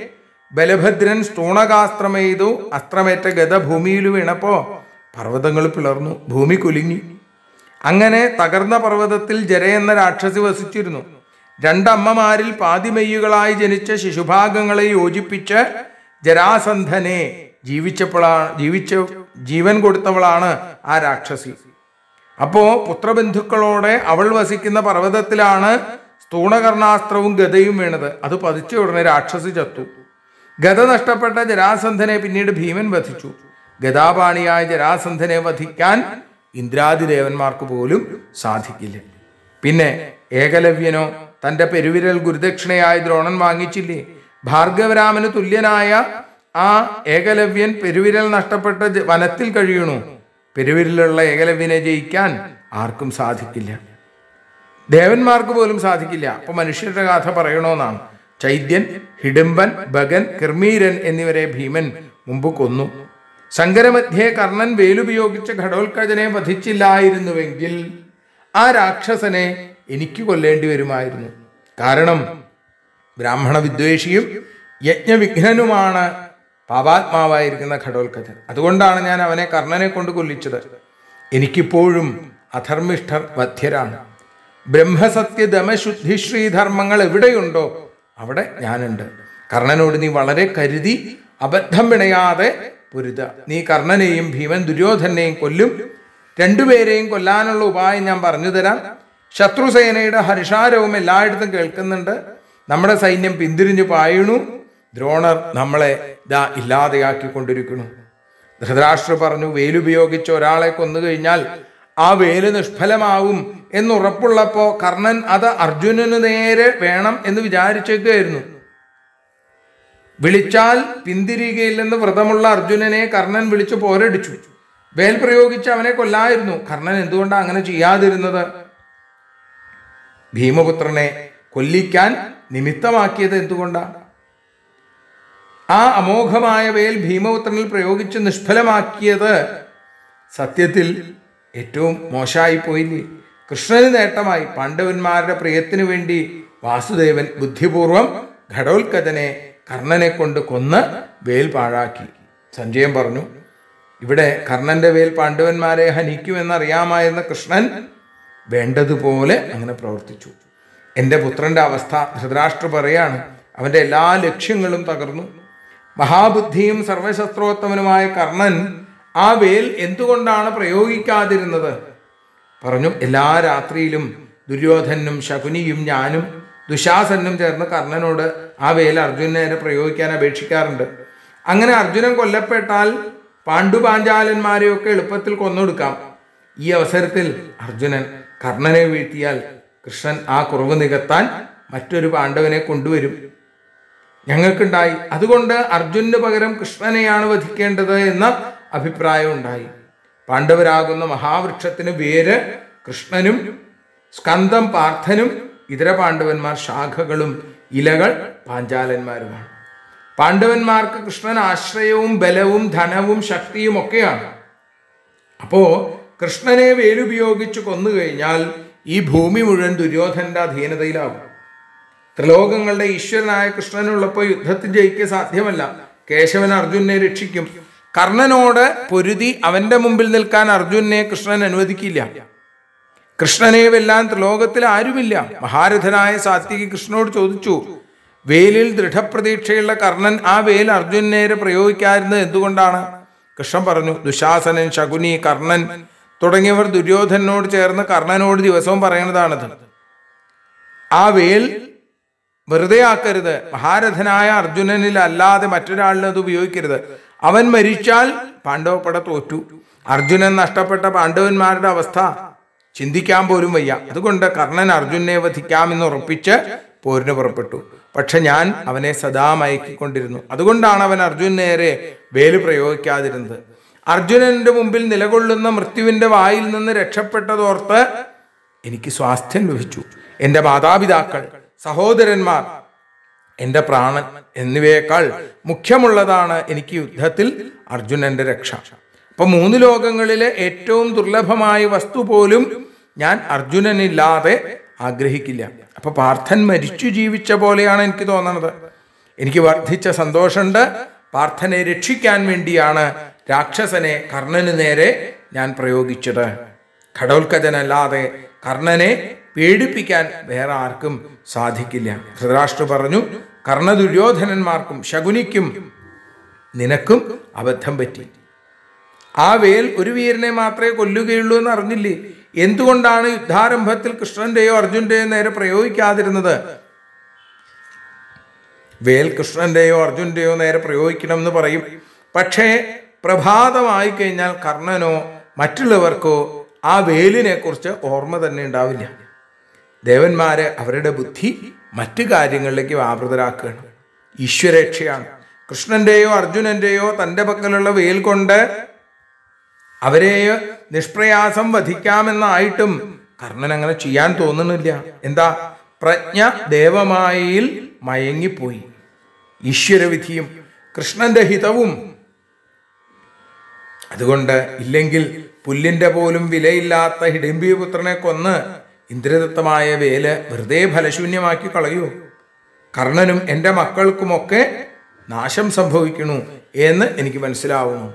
ബലഭദ്രൻ സ്തൂണകാസ്ത്രമെയ്തു അസ്ത്രമേറ്റ ഗത ഭൂമിയിൽ വീണപ്പോ പർവ്വതങ്ങൾ പിളർന്നു ഭൂമി കുലുങ്ങി അങ്ങനെ തകർന്ന പർവ്വതത്തിൽ ജര എന്ന രാക്ഷസി വസിച്ചിരുന്നു രണ്ടമ്മമാരിൽ പാതിമെയ്യുകളായി ജനിച്ച ശിശുഭാഗങ്ങളെ യോജിപ്പിച്ച് ജരാസന്ധനെ ജീവിച്ചപ്പോഴാണ് ജീവിച്ച ജീവൻ കൊടുത്തവളാണ് ആ രാക്ഷസി അപ്പോ പുത്രബന്ധുക്കളോടെ അവൾ വസിക്കുന്ന പർവ്വതത്തിലാണ് സ്തൂണകർണാസ്ത്രവും ഗതയും വീണത് അത് പതിച്ച ഉടനെ രാക്ഷസി ചത്തു ഗത നഷ്ടപ്പെട്ട ജരാസന്ധനെ പിന്നീട് ഭീമൻ വധിച്ചു ഗതാപാണിയായ ജരാസന്ധനെ വധിക്കാൻ ഇന്ദ്രാദിദേവന്മാർക്ക് പോലും സാധിക്കില്ല പിന്നെ ഏകലവ്യനോ തന്റെ പെരുവിരൽ ഗുരുദക്ഷിണയായി ദ്രോണൻ വാങ്ങിച്ചില്ലേ ഭാർഗവരാമന് തുല്യനായ ആ ഏകലവ്യൻ പെരുവിരൽ നഷ്ടപ്പെട്ട ജ- വനത്തിൽ കഴിയണു പെരുവിരലുള്ള ഏകലവ്യനെ ജയിക്കാൻ ആർക്കും സാധിക്കില്ല ദേവന്മാർക്ക് പോലും സാധിക്കില്ല അപ്പൊ മനുഷ്യരുടെ കഥ പറയണോന്നാണ് ചൈദ്യൻ ഹിഡിംബൻ ഭഗൻ കിർമീരൻ എന്നിവരെ ഭീമൻ മുമ്പ് കൊന്നു ശങ്കരമധ്യേ കർണൻ വേലുപയോഗിച്ച് ഘടോത്കജനെ വധിച്ചില്ലായിരുന്നുവെങ്കിൽ ആ രാക്ഷസനെ എനിക്ക് കൊല്ലേണ്ടി വരുമായിരുന്നു കാരണം ബ്രാഹ്മണ വിദ്വേഷിയും യജ്ഞവിഘ്നനുമാണ് പാപാത്മാവായിരിക്കുന്ന ഘടോത്കജൻ അതുകൊണ്ടാണ് ഞാൻ അവനെ കർണനെ കൊണ്ട് കൊല്ലിച്ചത് എനിക്കിപ്പോഴും അധർമ്മിഷ്ഠർ വധ്യരാണ് ബ്രഹ്മസത്യ ദമശുദ്ധി ശ്രീധർമ്മങ്ങൾ എവിടെയുണ്ടോ അവിടെ ഞാനുണ്ട് കർണനോട് നീ വളരെ കരുതി അബദ്ധം പിണയാതെ പൊരുത നീ കർണനെയും ഭീമൻ ദുര്യോധനെയും കൊല്ലും രണ്ടുപേരെയും കൊല്ലാനുള്ള ഉപായം ഞാൻ പറഞ്ഞു തരാം ശത്രുസേനയുടെ ഹർഷാരവും എല്ലായിടത്തും കേൾക്കുന്നുണ്ട് നമ്മുടെ സൈന്യം പിന്തിരിഞ്ഞു പായണു ദ്രോണർ നമ്മളെ ഇതാ ഇല്ലാതെയാക്കിക്കൊണ്ടിരിക്കുന്നു ധൃതരാഷ്ട്ര പറഞ്ഞു വേലുപയോഗിച്ച് ഒരാളെ കൊന്നു കഴിഞ്ഞാൽ ആ വേല് നിഷ്ഫലമാവും എന്നുറപ്പുള്ളപ്പോ കർണൻ അത് അർജുനന് നേരെ വേണം എന്ന് വിചാരിച്ചേക്കായിരുന്നു വിളിച്ചാൽ പിന്തിരികയില്ലെന്ന് വ്രതമുള്ള അർജുനനെ കർണൻ വിളിച്ചു പോരടിച്ചു വേൽ പ്രയോഗിച്ച് അവനെ കൊല്ലായിരുന്നു കർണൻ എന്തുകൊണ്ടാണ് അങ്ങനെ ചെയ്യാതിരുന്നത് ഭീമപുത്രനെ കൊല്ലിക്കാൻ നിമിത്തമാക്കിയത് എന്തുകൊണ്ടാണ് ആ അമോഘമായ വേൽ ഭീമപുത്രനിൽ പ്രയോഗിച്ച് നിഷ്ഫലമാക്കിയത് സത്യത്തിൽ ഏറ്റവും മോശമായി പോയില്ലേ കൃഷ്ണന് നേട്ടമായി പാണ്ഡവന്മാരുടെ പ്രിയത്തിനു വേണ്ടി വാസുദേവൻ ബുദ്ധിപൂർവം ഘടോത്കജനെ കർണനെ കൊണ്ട് കൊന്ന് വേൽ പാഴാക്കി സഞ്ജയൻ പറഞ്ഞു ഇവിടെ കർണന്റെ വേൽ പാണ്ഡവന്മാരെ ഹനിക്കുമെന്നറിയാമായിരുന്ന കൃഷ്ണൻ വേണ്ടതുപോലെ അങ്ങനെ പ്രവർത്തിച്ചു എൻ്റെ പുത്രന്റെ അവസ്ഥ ധൃതരാഷ്ട്ര പറയാണ് അവന്റെ എല്ലാ ലക്ഷ്യങ്ങളും തകർന്നു മഹാബുദ്ധിയും സർവശസ്ത്രോത്തമനുമായ കർണൻ ആ വേൽ എന്തുകൊണ്ടാണ് പ്രയോഗിക്കാതിരുന്നത് പറഞ്ഞു എല്ലാ രാത്രിയിലും ദുര്യോധനും ശകുനിയും ഞാനും ദുശാസനും ചേർന്ന് കർണനോട് ആ വേൽ അർജുനനെ പ്രയോഗിക്കാൻ അപേക്ഷിക്കാറുണ്ട് അങ്ങനെ അർജുനൻ കൊല്ലപ്പെട്ടാൽ പാണ്ഡുപാഞ്ചാലന്മാരെയൊക്കെ എളുപ്പത്തിൽ കൊന്നൊടുക്കാം ഈ അവസരത്തിൽ അർജുനൻ കർണനെ വീഴ്ത്തിയാൽ കൃഷ്ണൻ ആ കുറവ് നികത്താൻ മറ്റൊരു പാണ്ഡവനെ കൊണ്ടുവരും ഞങ്ങൾക്കുണ്ടായി അതുകൊണ്ട് അർജുനന് പകരം കൃഷ്ണനെയാണ് വധിക്കേണ്ടത് എന്ന അഭിപ്രായം ഉണ്ടായി പാണ്ഡവരാകുന്ന മഹാവൃക്ഷത്തിന് വേര് കൃഷ്ണനും സ്കന്ദം പാർത്ഥനും ഇതര പാണ്ഡവന്മാർ ശാഖകളും ഇലകൾ പാഞ്ചാലന്മാരുമാണ് പാണ്ഡവന്മാർക്ക് കൃഷ്ണൻ ആശ്രയവും ബലവും ധനവും ശക്തിയും ഒക്കെയാണ് അപ്പോ കൃഷ്ണനെ വേലുപയോഗിച്ച് കൊന്നു കഴിഞ്ഞാൽ ഈ ഭൂമി മുഴുവൻ ദുര്യോധന്റെ അധീനതയിലാകും ത്രിലോകങ്ങളുടെ ഈശ്വരനായ കൃഷ്ണനുള്ളപ്പോൾ യുദ്ധത്തിൽ ജയിക്കുക സാധ്യമല്ല കേശവൻ അർജുനെ രക്ഷിക്കും കർണനോട് പൊരുതി അവന്റെ മുമ്പിൽ നിൽക്കാൻ അർജുനെ കൃഷ്ണൻ അനുവദിക്കില്ല കൃഷ്ണനെ വെല്ലാൻ ത്രിലോകത്തിൽ ആരുമില്ല മഹാരഥനായ സാത്വികി കൃഷ്ണനോട് ചോദിച്ചു വേലിൽ ദൃഢപ്രതീക്ഷയുള്ള കർണൻ ആ വേൽ അർജുനേരെ പ്രയോഗിക്കാതിരുന്നത് എന്തുകൊണ്ടാണ് കൃഷ്ണൻ പറഞ്ഞു ദുശാസനൻ ശകുനി കർണൻ തുടങ്ങിയവർ ദുര്യോധനോട് ചേർന്ന് കർണനോട് ദിവസവും പറയുന്നതാണത് ആ വേൽ വെറുതെ ആക്കരുത് മഹാരഥനായ അർജുനനിൽ അല്ലാതെ മറ്റൊരാളിന് അത് ഉപയോഗിക്കരുത് അവൻ മരിച്ചാൽ പാണ്ഡവപ്പട തോറ്റു അർജുനൻ നഷ്ടപ്പെട്ട പാണ്ഡവന്മാരുടെ അവസ്ഥ ചിന്തിക്കാൻ പോലും വയ്യ അതുകൊണ്ട് കർണൻ അർജുനെ വധിക്കാമെന്ന് ഉറപ്പിച്ച് പോരിന് പുറപ്പെട്ടു പക്ഷെ ഞാൻ അവനെ സദാ മയക്കിക്കൊണ്ടിരുന്നു അതുകൊണ്ടാണ് അവൻ അർജുൻ നേരെ വേല് പ്രയോഗിക്കാതിരുന്നത് അർജുനന്റെ മുമ്പിൽ നിലകൊള്ളുന്ന മൃത്യുവിന്റെ വായിൽ നിന്ന് രക്ഷപ്പെട്ടതോർത്ത് എനിക്ക് സ്വാസ്ഥ്യം ലഭിച്ചു എൻ്റെ മാതാപിതാക്കൾ സഹോദരന്മാർ എൻ്റെ പ്രാണൻ എന്നിവയേക്കാൾ മുഖ്യമുള്ളതാണ് എനിക്ക് യുദ്ധത്തിൽ അർജുനന്റെ രക്ഷ അപ്പൊ മൂന്ന് ലോകങ്ങളിലെ ഏറ്റവും ദുർലഭമായ വസ്തു പോലും ഞാൻ അർജുനനില്ലാതെ ആഗ്രഹിക്കില്ല അപ്പൊ പാർത്ഥൻ മരിച്ചു ജീവിച്ച പോലെയാണ് എനിക്ക് തോന്നണത് എനിക്ക് വർദ്ധിച്ച സന്തോഷമുണ്ട് പാർത്ഥനെ രക്ഷിക്കാൻ വേണ്ടിയാണ് രാക്ഷസനെ കർണന് നേരെ ഞാൻ പ്രയോഗിച്ചത് ഘടോത്കജനല്ലാതെ കർണനെ പേടിപ്പിക്കാൻ വേറെ ആർക്കും സാധിക്കില്ല ധൃതരാഷ്ട്ര പറഞ്ഞു കർണ ദുര്യോധനന്മാർക്കും ശകുനിക്കും നിനക്കും അബദ്ധം പറ്റി ആ വേൽ ഒരു വീരനെ മാത്രമേ കൊല്ലുകയുള്ളൂ എന്ന് അറിഞ്ഞില്ലേ എന്തുകൊണ്ടാണ് യുദ്ധാരംഭത്തിൽ കൃഷ്ണന്റെയോ അർജുന്റെയോ നേരെ പ്രയോഗിക്കാതിരുന്നത് വേൽ കൃഷ്ണന്റെയോ അർജുന്റെയോ നേരെ പ്രയോഗിക്കണം എന്ന് പറയും പക്ഷേ പ്രഭാതമായി കഴിഞ്ഞാൽ കർണനോ മറ്റുള്ളവർക്കോ ആ വേലിനെ കുറിച്ച് ഓർമ്മ തന്നെ ഉണ്ടാവില്ല ദേവന്മാര് അവരുടെ ബുദ്ധി മറ്റു കാര്യങ്ങളിലേക്ക് വ്യാപൃതരാക്കുകയാണ് ഈശ്വരേക്ഷയാണ് കൃഷ്ണന്റെയോ അർജുനന്റെയോ തന്റെ പക്കലുള്ള വേൽ കൊണ്ട് അവരെ നിഷ്പ്രയാസം വധിക്കാമെന്നായിട്ടും കർണൻ അങ്ങനെ ചെയ്യാൻ തോന്നുന്നില്ല എന്താ പ്രജ്ഞ ദേവമായയിൽ മയങ്ങിപ്പോയി ഈശ്വരവിധിയും കൃഷ്ണന്റെ ഹിതവും അതുകൊണ്ട് ഇല്ലെങ്കിൽ പുല്ലിന്റെ പോലും വിലയില്ലാത്ത ഹിഡിംബിപുത്രനെ കൊന്ന് ഇന്ദ്രദത്തമായ വേല് വെറുതെ ഫലശൂന്യമാക്കി കളയൂ കർണനും എൻ്റെ മക്കൾക്കുമൊക്കെ നാശം സംഭവിക്കണു എന്ന് എനിക്ക് മനസ്സിലാവുന്നു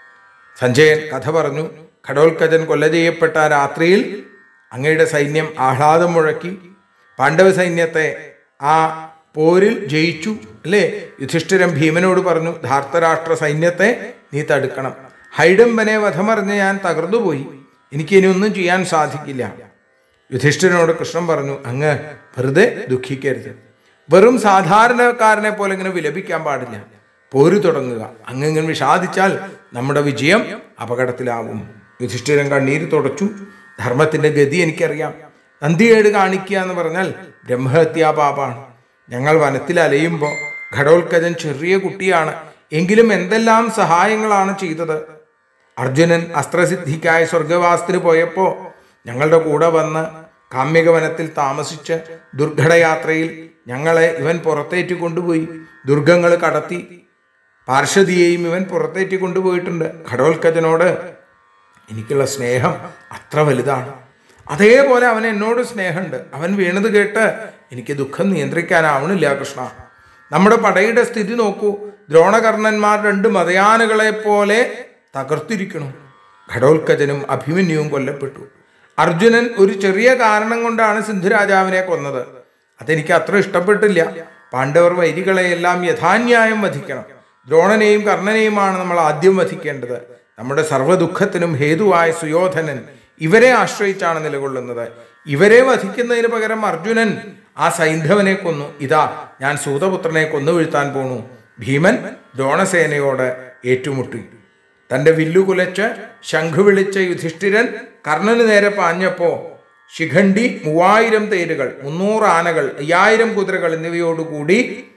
സഞ്ജയൻ കഥ പറഞ്ഞു ഘടോത്കജൻ കൊല്ല ചെയ്യപ്പെട്ട ആ രാത്രിയിൽ അങ്ങയുടെ സൈന്യം ആഹ്ലാദം മുഴക്കി പാണ്ഡവ സൈന്യത്തെ ആ പോരിൽ ജയിച്ചു അല്ലേ യുധിഷ്ഠിരൻ ഭീമനോട് പറഞ്ഞു ധാർത്തരാഷ്ട്ര സൈന്യത്തെ നീ തടുക്കണം ഹൈഡംബനെ വധമറിഞ്ഞ് ഞാൻ തകർന്നുപോയി എനിക്ക് ഇനി ഒന്നും ചെയ്യാൻ സാധിക്കില്ല യുധിഷ്ഠിരനോട് കൃഷ്ണൻ പറഞ്ഞു അങ്ങ് വെറുതെ ദുഃഖിക്കരുത് വെറും സാധാരണക്കാരനെ പോലെ ഇങ്ങനെ വിലപിക്കാൻ പാടില്ല പോരു തുടങ്ങുക അങ്ങിങ്ങനെ വിഷാദിച്ചാൽ നമ്മുടെ വിജയം അപകടത്തിലാവും യുധിഷ്ഠിരൻ കണ്ണീര് തുടച്ചു ധർമ്മത്തിന്റെ ഗതി എനിക്കറിയാം നന്ദിയേട് കാണിക്കുക എന്ന് പറഞ്ഞാൽ ബ്രഹ്മഹത്യാ പാപാണ് ഞങ്ങൾ വനത്തിൽ അലയുമ്പോൾ ഘടോത്കജൻ ചെറിയ കുട്ടിയാണ് എങ്കിലും എന്തെല്ലാം സഹായങ്ങളാണ് ചെയ്തത് അർജുനൻ അസ്ത്രസിദ്ധിക്കായി സ്വർഗവാസത്തിന് പോയപ്പോൾ ഞങ്ങളുടെ കൂടെ വന്ന് കാമ്യക വനത്തിൽ താമസിച്ച് ദുർഘടയാത്രയിൽ ഞങ്ങളെ ഇവൻ പുറത്തേറ്റ് കൊണ്ടുപോയി ദുർഗങ്ങൾ കടത്തി പാർശ്വതിയെയും ഇവൻ പുറത്തേറ്റ് കൊണ്ടുപോയിട്ടുണ്ട് ഘടോത്കജനോട് എനിക്കുള്ള സ്നേഹം അത്ര വലുതാണ് അതേപോലെ അവൻ എന്നോട് സ്നേഹമുണ്ട് അവൻ വീണത് കേട്ട് എനിക്ക് ദുഃഖം നിയന്ത്രിക്കാനാവണില്ല കൃഷ്ണ നമ്മുടെ പടയുടെ സ്ഥിതി നോക്കൂ ദ്രോണകർണന്മാർ രണ്ട് മതയാനുകളെ പോലെ തകർത്തിരിക്കണു ഘടോത്കജനും അഭിമന്യുവും കൊല്ലപ്പെട്ടു അർജുനൻ ഒരു ചെറിയ കാരണം കൊണ്ടാണ് സിന്ധുരാജാവിനെ കൊന്നത് അതെനിക്ക് അത്ര ഇഷ്ടപ്പെട്ടില്ല പാണ്ഡവർ വൈരികളെയെല്ലാം യഥാന്യായം വധിക്കണം ദ്രോണനെയും കർണനെയുമാണ് നമ്മൾ ആദ്യം വധിക്കേണ്ടത് നമ്മുടെ സർവ്വദുഃഖത്തിനും ഹേതുവായ സുയോധനൻ ഇവരെ ആശ്രയിച്ചാണ് നിലകൊള്ളുന്നത് ഇവരെ വധിക്കുന്നതിന് പകരം അർജുനൻ ആ സൈന്ധവനെ കൊന്നു ഇതാ ഞാൻ സൂതപുത്രനെ കൊന്നു വീഴ്ത്താൻ പോണു ഭീമൻ ദ്രോണസേനയോട് ഏറ്റുമുട്ടി തന്റെ വില്ലു കുലച്ച് ശംഖു വിളിച്ച യുധിഷ്ഠിരൻ കർണന് നേരെ പാഞ്ഞപ്പോ ശിഖണ്ഡി മൂവായിരം തേരുകൾ മുന്നൂറ് ആനകൾ അയ്യായിരം കുതിരകൾ എന്നിവയോടുകൂടി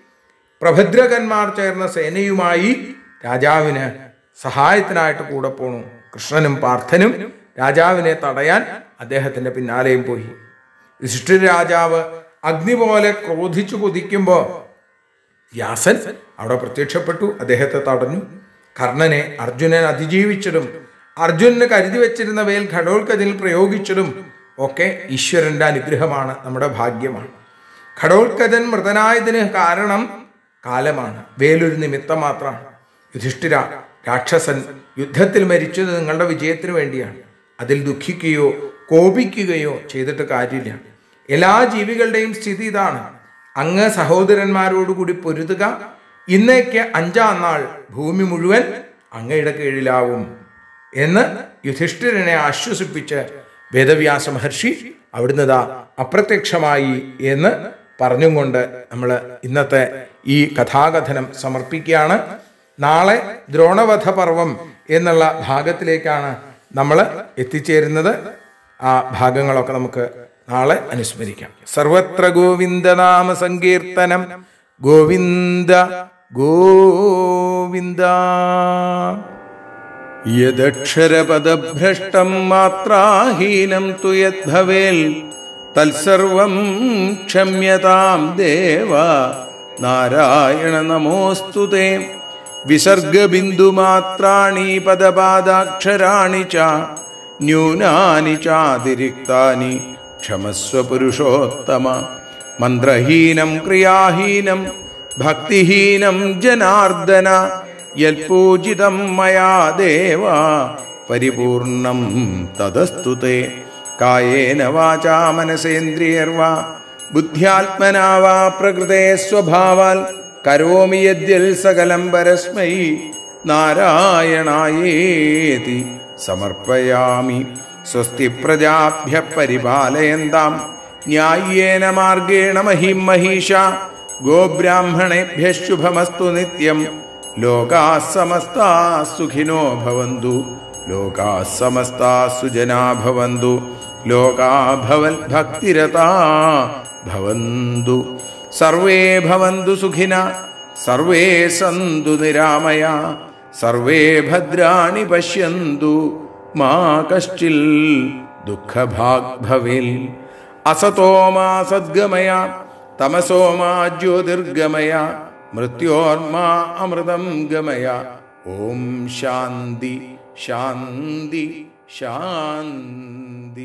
പ്രഭദ്രകന്മാർ ചേർന്ന സേനയുമായി രാജാവിന് സഹായത്തിനായിട്ട് കൂടെ പോണു കൃഷ്ണനും പാർത്ഥനും രാജാവിനെ തടയാൻ അദ്ദേഹത്തിന്റെ പിന്നാലെയും പോയി യുധിഷ്ഠിര രാജാവ് അഗ്നി പോലെ ക്രോധിച്ചു കുതിക്കുമ്പോൾ വ്യാസൻ അവിടെ പ്രത്യക്ഷപ്പെട്ടു അദ്ദേഹത്തെ തടഞ്ഞു കർണനെ അർജുനൻ അതിജീവിച്ചതും അർജുനന് കരുതി വെച്ചിരുന്ന വേൽ ഘടോത്കജിൽ പ്രയോഗിച്ചതും ഒക്കെ ഈശ്വരന്റെ അനുഗ്രഹമാണ് നമ്മുടെ ഭാഗ്യമാണ് ഘടോത്കജൻ മൃതനായതിന് കാരണം കാലമാണ് വേലൊരു നിമിത്തം മാത്രമാണ് യുധിഷ്ഠിര രാക്ഷസൻ യുദ്ധത്തിൽ മരിച്ചത് നിങ്ങളുടെ വിജയത്തിന് വേണ്ടിയാണ് അതിൽ ദുഃഖിക്കുകയോ കോപിക്കുകയോ ചെയ്തിട്ട് കാര്യമില്ല എല്ലാ ജീവികളുടെയും സ്ഥിതി ഇതാണ് അങ്ങ് സഹോദരന്മാരോടുകൂടി പൊരുതുക ഇന്നേക്ക് അഞ്ചാം നാൾ ഭൂമി മുഴുവൻ അങ്ങയുടെ കീഴിലാവും എന്ന് യുധിഷ്ഠിരനെ ആശ്വസിപ്പിച്ച് വേദവ്യാസ മഹർഷി അവിടുന്ന് ദാ അപ്രത്യക്ഷമായി എന്ന് പറഞ്ഞും കൊണ്ട് നമ്മൾ ഇന്നത്തെ ഈ കഥാകഥനം സമർപ്പിക്കുകയാണ് നാളെ ദ്രോണവധ പർവം എന്നുള്ള ഭാഗത്തിലേക്കാണ് നമ്മൾ എത്തിച്ചേരുന്നത് ആ ഭാഗങ്ങളൊക്കെ നമുക്ക് നാളെ അനുസ്മരിക്കാം സർവത്ര ഗോവിന്ദനാമ സങ്കീർത്തനം ഗോവിന്ദ ഗോവിന്ദ യദക്ഷരപദഭ്രഷ്ടം മാത്രാഹീനം തു യദ്ഭവേൽ തത്സർവം ക്ഷമ്യതാം ദേവ നാരായണ നമോസ്തു തേ വിസർഗബിന്ദുമാത്രാണി പദപാദാക്ഷരാണി ച ന്യൂനാനി ചാതിരിക്താനി ക്ഷമസ്വ പുരുഷോത്തമ മന്ത്രഹീനം ക്രിയാഹീനം ഭക്തിഹീനം ജനാർദ്ദന യൽപൂജിതം മയാ ദേവ പരിപൂർണം തദസ്തു തേ കായേന വാചാ മനസേന്ദ്രിയർവാ ബുദ്ധ്യാത്മനാ വാ പ്രകൃതേ സ്വഭാവാൽ കരോമി യദ്യൽ സകലം പരസ്മൈ നാരായണായേതി സമർപ്പയാമി സ്വസ്തി പ്രജാഭ്യ പരിപാലയന്താം ന്യായേന മാർഗേണ മഹിം മഹീഷ ഗോബ്രാഹ്മണേഭ്യ ശുഭമസ്തു നിത്യം ലോകാ സമസ്താ സുഖിനോ ഭവന്തു ലോകാ സമസ്താ സുജനാ ഭവന്തു ലോകാ ഭവൽ ഭക്തിരതാ ഭവന്തു സർവേ ഭവന്തു സുഖിന സർവേ സന്തു നിരാമയ സർവേ ഭദ്രാണി പശ്യന്തു മാ കശ്ചിൽ ദുഃഖഭാഗ് ഭവിൽ അസതോ മാ സദ്ഗമയ തമസോ മാ ജ്യോതിർഗമയ മൃത്യോർമാ അമൃതം ഗമയ ഓം ശാന്തി ശാന്തി ശാന്തി